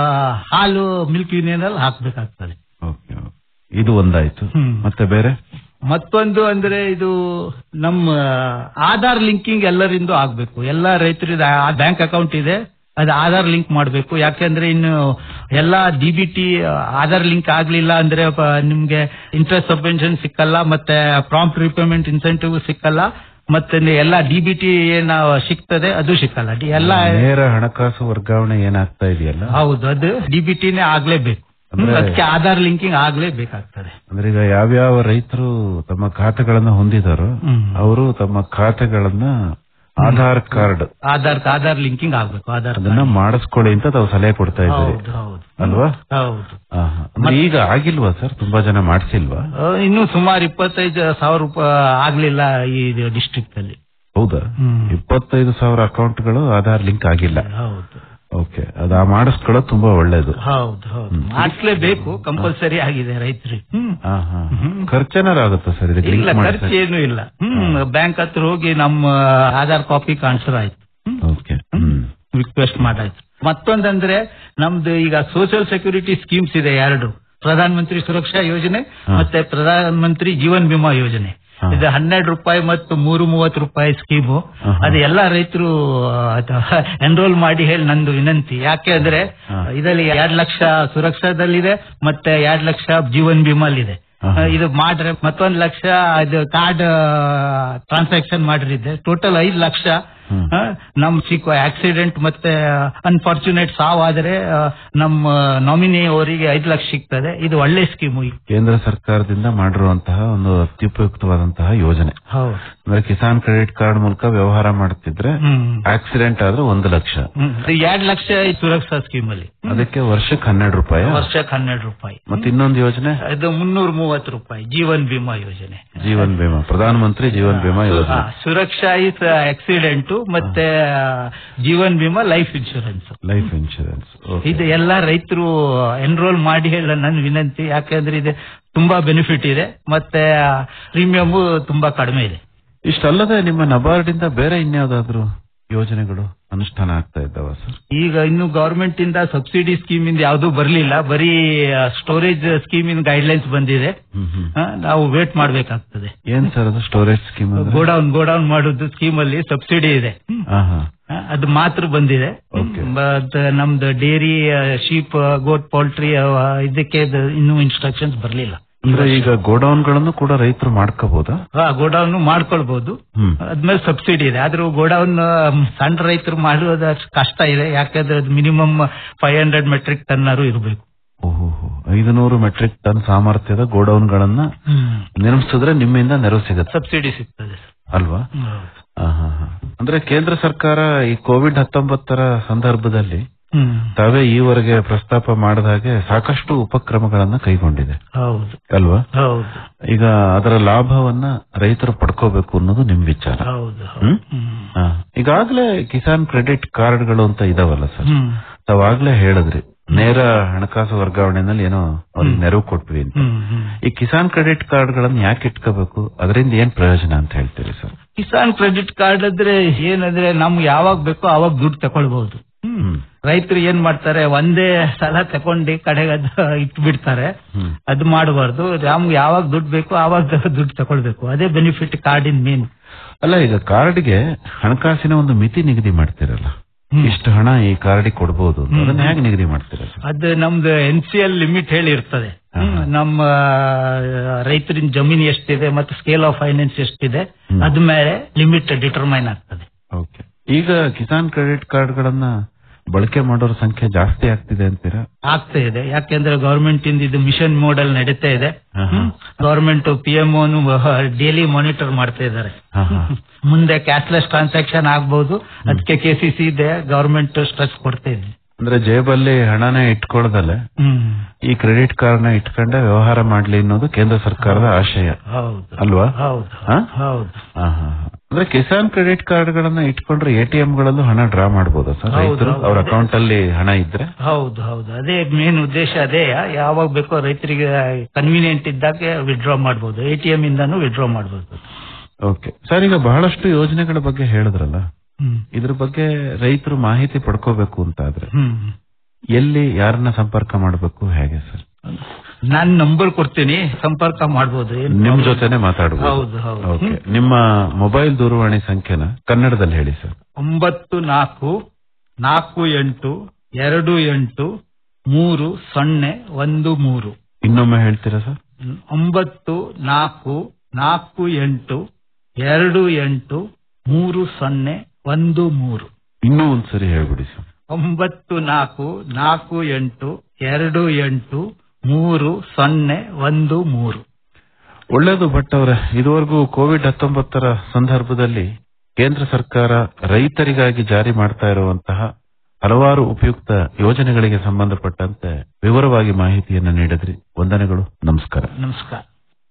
ಹಾಲು ಮಿಲ್ಕ್ ಯೂನಿಯನ್ ಅಲ್ಲಿ ಹಾಕ್ಬೇಕಾಗ್ತದೆ ಓಕೆ ಓಕೆ. ಇದು ಒಂದಾಯ್ತು ಹ್ಮ್. ಮತ್ತೆ ಬೇರೆ ಮತ್ತೊಂದು ಅಂದ್ರೆ ಇದು ನಮ್ಮ ಆಧಾರ್ ಲಿಂಕಿಂಗ್ ಎಲ್ಲರಿಂದು ಆಗ್ಬೇಕು ಎಲ್ಲ ರೈತರಿದ ಬ್ಯಾಂಕ್ ಅಕೌಂಟ್ ಇದೆ ಅದು ಆಧಾರ್ ಲಿಂಕ್ ಮಾಡಬೇಕು ಯಾಕೆಂದ್ರೆ ಇನ್ನು ಎಲ್ಲ D B T Aadhaar link ಆಗ್ಲಿಲ್ಲ ಅಂದ್ರೆ ಪ- ನಿಮ್ಗೆ ಇಂಟ್ರೆಸ್ಟ್ ಸಬ್ವೆನ್ಷನ್ ಸಿಕ್ಕಲ್ಲ ಮತ್ತೆ ಪ್ರಾಂಪ್ಟ್ ರಿಪೇಮೆಂಟ್ ಇನ್ಸೆಂಟಿವ್ ಸಿಕ್ಕಲ್ಲ ಮತ್ತೆ ನಿ- ಎಲ್ಲ ಡಿ ಬಿ ಟಿ ಏನ ಸಿಗ್ತದೆ ಅದು ಸಿಕ್ಕಲ್ಲ ಡಿ- ಎಲ್ಲ ನೇರ ಹಣಕಾಸು ವರ್ಗಾವಣೆ ಏನಾಗ್ತಾ ಇದೆಯಲ್ಲ ಹೌದು ಅದು ಡಿ ಬಿ ಟಿನೇ ಆಗ್ಲೇಬೇಕು ಅಂದ್ರೆ ಅದಕ್ಕೆ ಆಧಾರ್ ಲಿಂಕಿಂಗ್ ಆಗ್ಲೇಬೇಕಾಗ್ತದೆ ಅಂದ್ರೆ ಈಗ ಯಾವ್ಯಾವ ರೈತರು ತಮ್ಮ ಖಾತೆಗಳನ್ನ ಹೊಂದಿದಾರೋ ಹ್ಮ್. ಅವರು ತಮ್ಮ ಖಾತೆಗಳನ್ನ ಆಧಾರ್ ಕಾರ್ಡ್ ಆಧಾರ್ ಆಧಾರ್ ಲಿಂಕಿಂಗ್ ಆಗ್ಬೇಕು ಆಧಾರ್ ಅದನ್ನ ಮಾಡಿಸ್ಕೊಳ್ಳಿ ಅಂತ ತಾವು ಸಲಹೆ ಕೊಡ್ತಾ ಇದ್ದೀರಿ ಹೌದು ಹೌದು ಅಲ್ವಾ ಹೌದು ಆಹಾ. ಅಂದ್ರೆ ಈಗ ಆಗಿಲ್ವಾ ಸರ್ ತುಂಬಾ ಜನ ಮಾಡ್ಸಿಲ್ವಾ ಆ, ಇನ್ನು ಸುಮಾರು ಇಪ್ಪತ್ತೈದು ಸಾವಿರ ರೂಪಾಯಿ ಆಗ್ಲಿಲ್ಲ ಈ ಡಿಸ್ಟ್ರಿಕ್ಟ್ ಅಲ್ಲಿ ಹೌದಾ ಇಪ್ಪತ್ತೈದು ಸಾವಿರ ಅಕೌಂಟ್ಗಳು ಆಧಾರ್ ಲಿಂಕ್ ಆಗಿಲ್ಲ ಹೌದು ಓಕೆ ಅದ ಮಾಡಿಸ್ಕೊಳ್ಳೋದು ತುಂಬಾ ಒಳ್ಳೇದು ಹೌದು ಹೌದು ಮಾಡಿಸ್ಲೇಬೇಕು ಕಂಪಲ್ಸರಿ ಆಗಿದೆ ರೈತರಿಗೆ ಹ್ಮ್ ಆಹಾ. ಖರ್ಚೇನಾರು ಆಗುತ್ತಾ ಸರ್ ಇದಕ್ಕೆ ಇಲ್ಲ ಲಿಂಕ್ ಖರ್ಚು ಮಾಡಿ ಏನು ಇಲ್ಲ ಹ್ಮ್ ಬ್ಯಾಂಕ್ ಹತ್ರ ಹೋಗಿ ನಮ್ಮ ಆಧಾರ್ ಕಾಪಿ ಕಾಣಿಸ್ರ ಆಯ್ತು ಓಕೆ ಹ್ಮ್ ರಿಕ್ವೆಸ್ಟ್ ಮಾಡಾಯ್ತು ಮತ್ತೊಂದಂದ್ರೆ ನಮ್ದು ಈಗ ಸೋಷಿಯಲ್ ಸೆಕ್ಯೂರಿಟಿ ಸ್ಕೀಮ್ಸ್ ಇದೆ ಎರಡು ಪ್ರಧಾನ ಮಂತ್ರಿ ಸುರಕ್ಷಾ ಯೋಜನೆ ಹಾ. ಮತ್ತೆ ಪ್ರಧಾನ ಮಂತ್ರಿ ಜೀವನ್ ಬಿಮಾ ಯೋಜನೆ ಹಾ. ಇದು ಹನ್ನೆರಡು ರೂಪಾಯಿ ಮತ್ತು ಮೂರು ಮೂವತ್ತು ರೂಪಾಯಿ ಸ್ಕೀಮು ಆಹಾ. ಅದು ಎಲ್ಲಾ ರೈತರು ಎನ್ರೋಲ್ ಮಾಡಿ ಹೇಳಿ ನಂದು ವಿನಂತಿ ಯಾಕೆ ಅಂದ್ರೆ ಹಾ. ಇದರಲ್ಲಿ ಎರಡ್ ಲಕ್ಷ ಸುರಕ್ಷಾದಲ್ಲಿದೆ ಮತ್ತೆ ಎರಡ್ ಲಕ್ಷ ಜೀವನ್ ಬಿಮಾಲಿದೆ ಆಹಾ. ಇದು ಮಾಡ್ರೆ ಮತ್ತೊಂದ್ ಲಕ್ಷ ಇದು ಕಾರ್ಡ್ ಟ್ರಾನ್ಸಾಕ್ಷನ್ ಮಾಡಿರಿದೆ ಟೋಟಲ್ ಐದ್ ಲಕ್ಷ ಹ್ಮ್. ಆ, ನಮ್ ಸಿಕ್ಕ ಆಕ್ಸಿಡೆಂಟ್ ಮತ್ತೆ ಅನ್ಫಾರ್ಚುನೇಟ್ ಸಾವಾದ್ರೆ ಆ, ನಮ್ಮ ನಾಮಿನಿ ಅವರಿಗೆ ಐದು ಲಕ್ಷ ಸಿಗ್ತದೆ ಇದು ಒಳ್ಳೆ ಸ್ಕೀಮು ಕೇಂದ್ರ ಸರ್ಕಾರದಿಂದ ಮಾಡಿರುವಂತಹ ಒಂದು ಅತ್ಯುಪಯುಕ್ತವಾದಂತಹ ಯೋಜನೆ ಹೌದು ಅಂದ್ರೆ ಕಿಸಾನ್ ಕ್ರೆಡಿಟ್ ಕಾರ್ಡ್ ಮೂಲಕ ವ್ಯವಹಾರ ಮಾಡ್ತಿದ್ರೆ ಹ್ಮ್ ಆಕ್ಸಿಡೆಂಟ್ ಆದ್ರೆ ಒಂದು ಲಕ್ಷ ಹ್ಮ್. ಇದು ಎರಡ್ ಲಕ್ಷ ಈ ಸುರಕ್ಷಾ ಸ್ಕೀಮ್ ಅಲ್ಲಿ ಅದಕ್ಕೆ ವರ್ಷಕ್ಕೆ ಹನ್ನೆರಡು ರೂಪಾಯಿ ವರ್ಷಕ್ಕೆ ಹನ್ನೆರಡು ರೂಪಾಯಿ ಮತ್ತೆ ಇನ್ನೊಂದು ಯೋಜನೆ ಇದು ಮುನ್ನೂರ ಮೂವತ್ತು ರೂಪಾಯಿ ಜೀವನ್ ಬಿಮಾ ಯೋಜನೆ ಜೀವನ್ ಬಿಮಾ ಪ್ರಧಾನ ಮಂತ್ರಿ ಜೀವನ್ ಬಿಮಾ ಹಾ, ಯೋಜನೆ ಸುರಕ್ಷಾ ಇಸ್ ಆಕ್ಸಿಡೆಂಟ್ ಮತ್ತೆ ಆ, Jeevan Bima life insurance life insurance ಇದು ಎಲ್ಲಾ ರೈತರು ಎನ್ರೋಲ್ ಮಾಡಿ ಹೇಳ ನನ್ನ ವಿನಂತಿ ಯಾಕಂದ್ರೆ ಇದು ತುಂಬಾ ಬೆನಿಫಿಟ್ ಇದೆ ಮತ್ತೆ ಪ್ರೀಮಿಯಮ್ ತುಂಬಾ ಕಡಿಮೆ ಇದೆ ಇಷ್ಟಲ್ಲದೆ ನಿಮ್ಮ ನಬಾರ್ಡ್ ಇಂದ ಬೇರೆ ಇನ್ಯಾವುದಾದ್ರು ಯೋಜನೆಗಳು ಅನುಷ್ಠಾನ ಆಗ್ತಾ ಇದ್ದಾವ ಸರ್ ಈಗ ಇನ್ನು ಗವರ್ಮೆಂಟ್ ಇಂದ ಸಬ್ಸಿಡಿ ಸ್ಕೀಮ್ ಇಂದ ಯಾವ್ದು ಬರ್ಲಿಲ್ಲ ಬರೀ ಸ್ಟೋರೇಜ್ ಸ್ಕೀಮ್ ಇಂದ ಗೈಡ್ಲೈನ್ಸ್ ಬಂದಿದೆ ಹ್ಮ್ ಹ್ಮ್ ಆ, ನಾವು ವೇಟ್ ಮಾಡ್ಬೇಕಾಗ್ತದೆ ಏನ್ ಸರ್ ಅದು ಸ್ಟೋರೇಜ್ ಸ್ಕೀಮ್ ಗೋಡೌನ್ ಗೋಡೌನ್ ಮಾಡೋದು ಸ್ಕೀಮ್ ಅಲ್ಲಿ ಸಬ್ಸಿಡಿ ಇದೆ ಹಾ ಹಾ ಆ, ಅದು ಮಾತ್ರ ಬಂದಿದೆ Okay. ಬಟ್ ನಮ್ದು ಡೇರಿ ಶೀಪ್ ಗೋಟ್ ಪೋಲ್ಟ್ರಿ ಇದಕ್ಕೆ ಇದು ಇನ್ನೂ ಇನ್ಸ್ಟ್ರಕ್ಷನ್ಸ್ ಬರ್ಲಿಲ್ಲ ಅಂದ್ರೆ ಈಗ ಗೋಡೌನ್ ಗಳನ್ನು ಕೂಡ ರೈತರು ಮಾಡ್ಕೋಬಹುದಾ ಹಾ ಗೋಡೌನ್ ಮಾಡ್ಕೊಳ್ಬಹುದು ಹ್ಮ್ ಅದ್ಮೇಲೆ ಸಬ್ಸಿಡಿ ಇದೆ ಆದ್ರೂ ಗೋಡೌನ್ ಸಣ್ಣ ರೈತರು ಮಾಡೋದು ಅಷ್ಟ್ ಕಷ್ಟ ಇದೆ ಯಾಕಂದ್ರೆ ಅದು ಮಿನಿಮಮ್ ಫೈವ್ ಹಂಡ್ರೆಡ್ ಮೆಟ್ರಿಕ್ ಟನ್ನರು ಇರಬೇಕು ಓಹೋ ಐದು ನೂರು ಮೆಟ್ರಿಕ್ ಟನ್ ಸಾಮರ್ಥ್ಯದ ಗೋಡೌನ್ ಗಳನ್ನ ನಿರ್ಮಿಸಿದ್ರೆ ನಿಮ್ಮಿಂದ ನೆರವು ಸಿಗತ್ತೆ ಸಬ್ಸಿಡಿ ಸಿಗ್ತದೆ ಅಲ್ವಾ ಆ, ಹಾ, ಹಾ. ಅಂದ್ರೆ ಕೇಂದ್ರ ಸರ್ಕಾರ ಈ ಕೋವಿಡ್ ಹತ್ತೊಂಬತ್ತರ ಸಂದರ್ಭದಲ್ಲಿ ಹ್ಮ್ ತಾವೇ ಈವರೆಗೆ ಪ್ರಸ್ತಾಪ ಮಾಡಿದ ಹಾಗೆ ಸಾಕಷ್ಟು ಉಪಕ್ರಮಗಳನ್ನ ಕೈಗೊಂಡಿದೆ ಹೌದು ಅಲ್ವಾ ಹೌದು ಈಗ ಅದರ ಲಾಭವನ್ನ ರೈತರು ಪಡ್ಕೋಬೇಕು ಅನ್ನೋದು ನಿಮ್ ವಿಚಾರ ಹೌದು ಹ್ಮ್? ಹ್ಮ್ ಆ, ಈಗಾಗ್ಲೇ ಕಿಸಾನ್ ಕ್ರೆಡಿಟ್ ಕಾರ್ಡ್ಗಳು ಅಂತ ಇದಾವಲ್ಲ ಸರ್ ಹ್ಮ್ ತಾವಾಗ್ಲೇ ಹೇಳಿದ್ರಿ ನೇರ ಹಣಕಾಸು ವರ್ಗಾವಣೆನಲ್ಲಿ ಏನೋ ಅವ್ರಿಗೆ ನೆರವು ಕೊಟ್ವಿ ಅಂತ ಹ್ಮ್ ಹ್ಮ್ ಈ ಕಿಸಾನ್ ಕ್ರೆಡಿಟ್ ಕಾರ್ಡ್ಗಳನ್ನ ಯಾಕೆ ಇಟ್ಕೋಬೇಕು ಅದರಿಂದ ಏನ್ ಪ್ರಯೋಜನ ಅಂತ ಹೇಳ್ತೀರಿ ಸರ್ ಕಿಸಾನ್ ಕ್ರೆಡಿಟ್ ಕಾರ್ಡ್ ಅಂದ್ರೆ ಏನಂದ್ರೆ ನಮ್ಗೆ ಯಾವಾಗ ಬೇಕೋ ಅವಾಗ ದುಡ್ಡು ತಗೊಳ್ಬಹುದು ಹ್ಮ್ ರೈತರು ಏನ್ ಮಾಡ್ತಾರೆ ಒಂದೇ ಸಲ ತಗೊಂಡು ಕಡೆಗೆ ಅದು ಇಟ್ಬಿಡ್ತಾರೆ ಹ್ಮ್ ಅದು ಮಾಡಬಾರ್ದು ನಮ್ಗೆ ಯಾವಾಗ ದುಡ್ಡು ಬೇಕೋ ಆವಾಗ ದುಡ್ಡು ತಗೊಳ್ಬೇಕು ಅದೇ ಬೆನಿಫಿಟ್ ಕಾರ್ಡಿನ ಮೇನ್ ಅಲ್ಲ ಈಗ ಕಾರ್ಡ್ಗೆ ಹಣಕಾಸಿನ ಒಂದು ಮಿತಿ ನಿಗದಿ ಮಾಡ್ತಿರಲ್ಲ ಹ್ಮ್. ಇಷ್ಟು ಹಣ ಈ ಕಾರ್ಡಿಗೆ ಕೊಡಬಹುದು ಹ್ಮ್. ಅದನ್ನ ಹೇಗೆ ನಿಗದಿ ಮಾಡ್ತೀರಾ ಸರ್ ಅದು ನಮ್ದು ಎನ್ ಸಿ ಎಲ್ ಲಿಮಿಟ್ ಹೇಳಿ ಇರ್ತದೆ ಹಾ. ಹ್ಮ್. ನಮ್ಮ ರೈತರಿನ ಜಮೀನು ಎಷ್ಟಿದೆ ಮತ್ತೆ ಸ್ಕೇಲ್ ಆಫ್ ಫೈನಾನ್ಸ್ ಎಷ್ಟಿದೆ ಹ್ಮ್. ಅದ ಮೇಲೆ ಲಿಮಿಟ್ ಡಿಟರ್ಮೈನ್ ಆಗ್ತದೆ ಓಕೆ ಈಗ ಕಿಸಾನ್ ಕ್ರೆಡಿಟ್ ಕಾರ್ಡ್ಗಳನ್ನ ಬಳಕೆ ಮಾಡೋರ ಸಂಖ್ಯೆ ಜಾಸ್ತಿ ಆಗ್ತಿದೆ ಅಂತೀರಾ ಆಗ್ತಾ ಇದೆ ಯಾಕೆಂದ್ರೆ ಗವರ್ಮೆಂಟ್ ಇಂದ ಇದು ಮಿಷನ್ ಮೋಡಲ್ ನಡೀತಾ ಇದೆ ಹಾ, ಹಾ. Government P M daily monitor ಮಾಡ್ತಾ ಇದ್ದಾರೆ ಹಾ, ಹಾ. ಮುಂದೆ ಕ್ಯಾಶ್ಲೆಸ್ ಟ್ರಾನ್ಸಾಕ್ಷನ್ ಆಗ್ಬಹುದು ಅದಕ್ಕೆ ಕೆಸಿಸಿ ಇದೆ ಗವರ್ಮೆಂಟ್ ಸ್ಟ್ರೆಸ್ ಕೊಡ್ತಾ ಇದೆ ಅಂದ್ರೆ ಜೇಬಲ್ಲಿ ಹಣನೇ ಇಟ್ಕೊಳ್ದಲೆ ಹ್ಮ್ ಈ ಕ್ರೆಡಿಟ್ ಕಾರ್ಡ್ ನ ಇಟ್ಕೊಂಡೆ ವ್ಯವಹಾರ ಮಾಡ್ಲಿ ಅನ್ನೋದು ಕೇಂದ್ರ ಸರ್ಕಾರದ ಆಶಯ ಹೌದು ಅಲ್ವಾ ಹೌದು ಹಾ? ಹೌದು ಹಾ, ಹಾ, ಹಾ. ಅಂದ್ರೆ ಕಿಸಾನ್ ಕ್ರೆಡಿಟ್ ಕಾರ್ಡ್ ಗಳನ್ನ ಇಟ್ಕೊಂಡ್ರೆ ಎಟಿಎಂ ಗಳಲ್ಲೂ ಹಣ ಡ್ರಾ ಮಾಡಬಹುದಾ ಸರ್ ಹೌದು, ರೈತರು ಹೌದು. ಅವ್ರ ಅಕೌಂಟ್ ಅಲ್ಲಿ ಹಣ ಇದ್ರೆ ಹೌದು ಹೌದು ಅದೇ ಮೇನ್ ಉದ್ದೇಶ ಅದೇ ಯಾವಾಗ ಬೇಕೋ ರೈತರಿಗೆ ಕನ್ವೀನಿಯಂಟ್ ಇದ್ದಾಗ ವಿಡ್ರಾ ಮಾಡಬಹುದು ಎ ಟಿ ಎಂ ಇಂದಾನು ವಿಡ್ರಾ ಮಾಡಬಹುದು ಓಕೆ ಸರ್ ಈಗ ಬಹಳಷ್ಟು ಯೋಜನೆಗಳ ಬಗ್ಗೆ ಹೇಳಿದ್ರಲ್ಲ ಹ್ಮ್ ಇದ್ರ ಬಗ್ಗೆ ರೈತರು ಮಾಹಿತಿ ಪಡ್ಕೋಬೇಕು ಅಂತ ಆದ್ರೆ ಹ್ಮ್ ಎಲ್ಲಿ ಯಾರನ್ನ ಸಂಪರ್ಕ ಮಾಡಬೇಕು ಹೇಗೆ ಸರ್ ನಾನ್ ನಂಬರ್ ಕೊಡ್ತೀನಿ ಸಂಪರ್ಕ ಮಾಡಬಹುದು ನಿಮ್ ಜೊತೆನೆ ಮಾತಾಡಬಹುದು ಹೌದು ಹೌದು ಓಕೆ ನಿಮ್ಮ ಮೊಬೈಲ್ ದೂರವಾಣಿ ಸಂಖ್ಯೆನ ಕನ್ನಡದಲ್ಲಿ ಹೇಳಿ ಸರ್ ಒಂಬತ್ತು ನಾಲ್ಕು ನಾಲ್ಕು ಎಂಟು ಎರಡು ಎಂಟು ಮೂರು ಸೊನ್ನೆ ಒಂದು ಮೂರು ಇನ್ನೊಮ್ಮೆ ಹೇಳ್ತೀರಾ ಸರ್ ಒಂಬತ್ತು ನಾಲ್ಕು ನಾಲ್ಕು ಎಂಟು ಎರಡು ಎಂಟು ಮೂರು ಸೊನ್ನೆ ಒಂದು ಮೂರು ಇನ್ನೂ ಒಂದ್ಸರಿ ಹೇಳ್ಬಿಡಿ ಸರ್ ಒಂಬತ್ತು ನಾಲ್ಕು ನಾಲ್ಕು ಎಂಟು ಎರಡು ಎಂಟು ಮೂರು ಸೊನ್ನೆ ಒಂದು ಮೂರು ಒಳ್ಳೇದು ಭಟ್ ಅವರೇ ಇದುವರೆಗೂ ಕೋವಿಡ್ ಹತ್ತೊಂಬತ್ತರ ಸಂದರ್ಭದಲ್ಲಿ ಕೇಂದ್ರ ಸರ್ಕಾರ ರೈತರಿಗಾಗಿ ಜಾರಿ ಮಾಡ್ತಾ ಇರುವಂತಹ ಹಲವಾರು ಉಪಯುಕ್ತ ಯೋಜನೆಗಳಿಗೆ ಸಂಬಂಧಪಟ್ಟಂತೆ ವಿವರವಾಗಿ ಮಾಹಿತಿಯನ್ನು ನೀಡಿದ್ರಿ ವಂದನೆಗಳು ನಮಸ್ಕಾರ ನಮಸ್ಕಾರ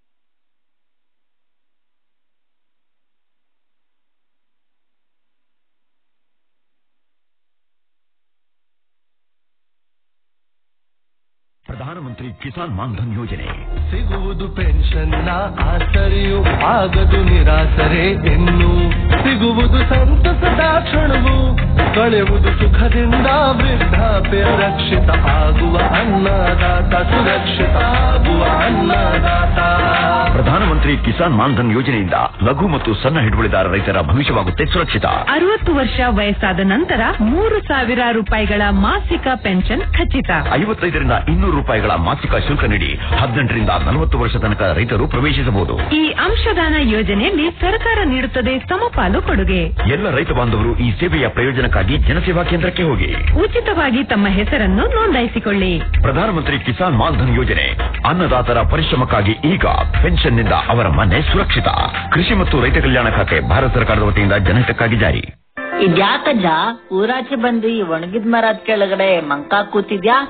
ಪ್ರಧಾನಮಂತ್ರಿ ಕಿಸಾನ್ ಮಾನ್ಧನ್ ಯೋಜನೆ ಸಿಗುವುದು ಪೆನ್ಷನ್ನ ಆಸರೆಯು ಆಗದು ನಿರಾಸರೆ ಇನ್ನು ಸಿಗುವುದು ಸಂತಸದ ಕ್ಷಣವು ಕಳೆಯುವುದು ಸುಖದಿಂದ ವೃದ್ಧಾಪ್ಯ ರಕ್ಷಿತ ಆಗುವ ಅನ್ನದಾತ ಸುರಕ್ಷಿತ ಆಗುವ ಅನ್ನದಾತ ಪ್ರಧಾನಮಂತ್ರಿ ಕಿಸಾನ್ ಮಾನ್ಧನ್ ಯೋಜನೆಯಿಂದ ಲಘು ಮತ್ತು ಸಣ್ಣ ಹಿಡುವಳಿದಾರ ರೈತರ ಭವಿಷ್ಯವಾಗುತ್ತೆ ಸುರಕ್ಷಿತ ಅರವತ್ತು ವರ್ಷ ವಯಸ್ಸಾದ ನಂತರ ಮೂರು ಸಾವಿರ ರೂಪಾಯಿಗಳ ಮಾಸಿಕ ಪೆನ್ಷನ್ ಖಚಿತ ಐವತ್ತೈದರಿಂದ ಇನ್ನೂರು ರೂಪಾಯಿಗಳ ಮಾಸಿಕ ಶುಲ್ಕ ನೀಡಿ ಹದಿನೆಂಟರಿಂದ ನಲವತ್ತು ವರ್ಷ ತನಕ ರೈತರು ಪ್ರವೇಶಿಸಬಹುದು ಈ ಅಂಶದಾನ ಯೋಜನೆಯಲ್ಲಿ ಸರ್ಕಾರ ನೀಡುತ್ತದೆ ಸಮಪಾಲು ಕೊಡುಗೆ ಎಲ್ಲ ರೈತ ಬಾಂಧವರು ಈ ಸೇವೆಯ ಪ್ರಯೋಜನಕ್ಕಾಗಿ ಜನಸೇವಾ ಕೇಂದ್ರಕ್ಕೆ ಹೋಗಿ ಉಚಿತವಾಗಿ ತಮ್ಮ ಹೆಸರನ್ನು ನೋಂದಾಯಿಸಿಕೊಳ್ಳಿ ಪ್ರಧಾನಮಂತ್ರಿ ಕಿಸಾನ್ ಮಾನ್ಧನ್ ಯೋಜನೆ ಅನ್ನದಾತರ ಪರಿಶ್ರಮಕ್ಕಾಗಿ ಈಗ ಪೆನ್ಷನ್ನಿಂದ ಅವರ ಮನೆ ಸುರಕ್ಷಿತ ಕೃಷಿ ಮತ್ತು ರೈತ ಕಲ್ಯಾಣ ಖಾತೆ ಭಾರತ ಸರ್ಕಾರದ ವತಿಯಿಂದ ಜನಹಿತಕ್ಕಾಗಿ ಜಾರಿ ಇದ್ಯಾಕಜ್ಜ ಊರಾಚೆ ಬಂದು ಈ ಒಣಗಿದ ಮರದ ಕೆಳಗಡೆ ಮಂಕ ಕೂತಿದ್ಯಾ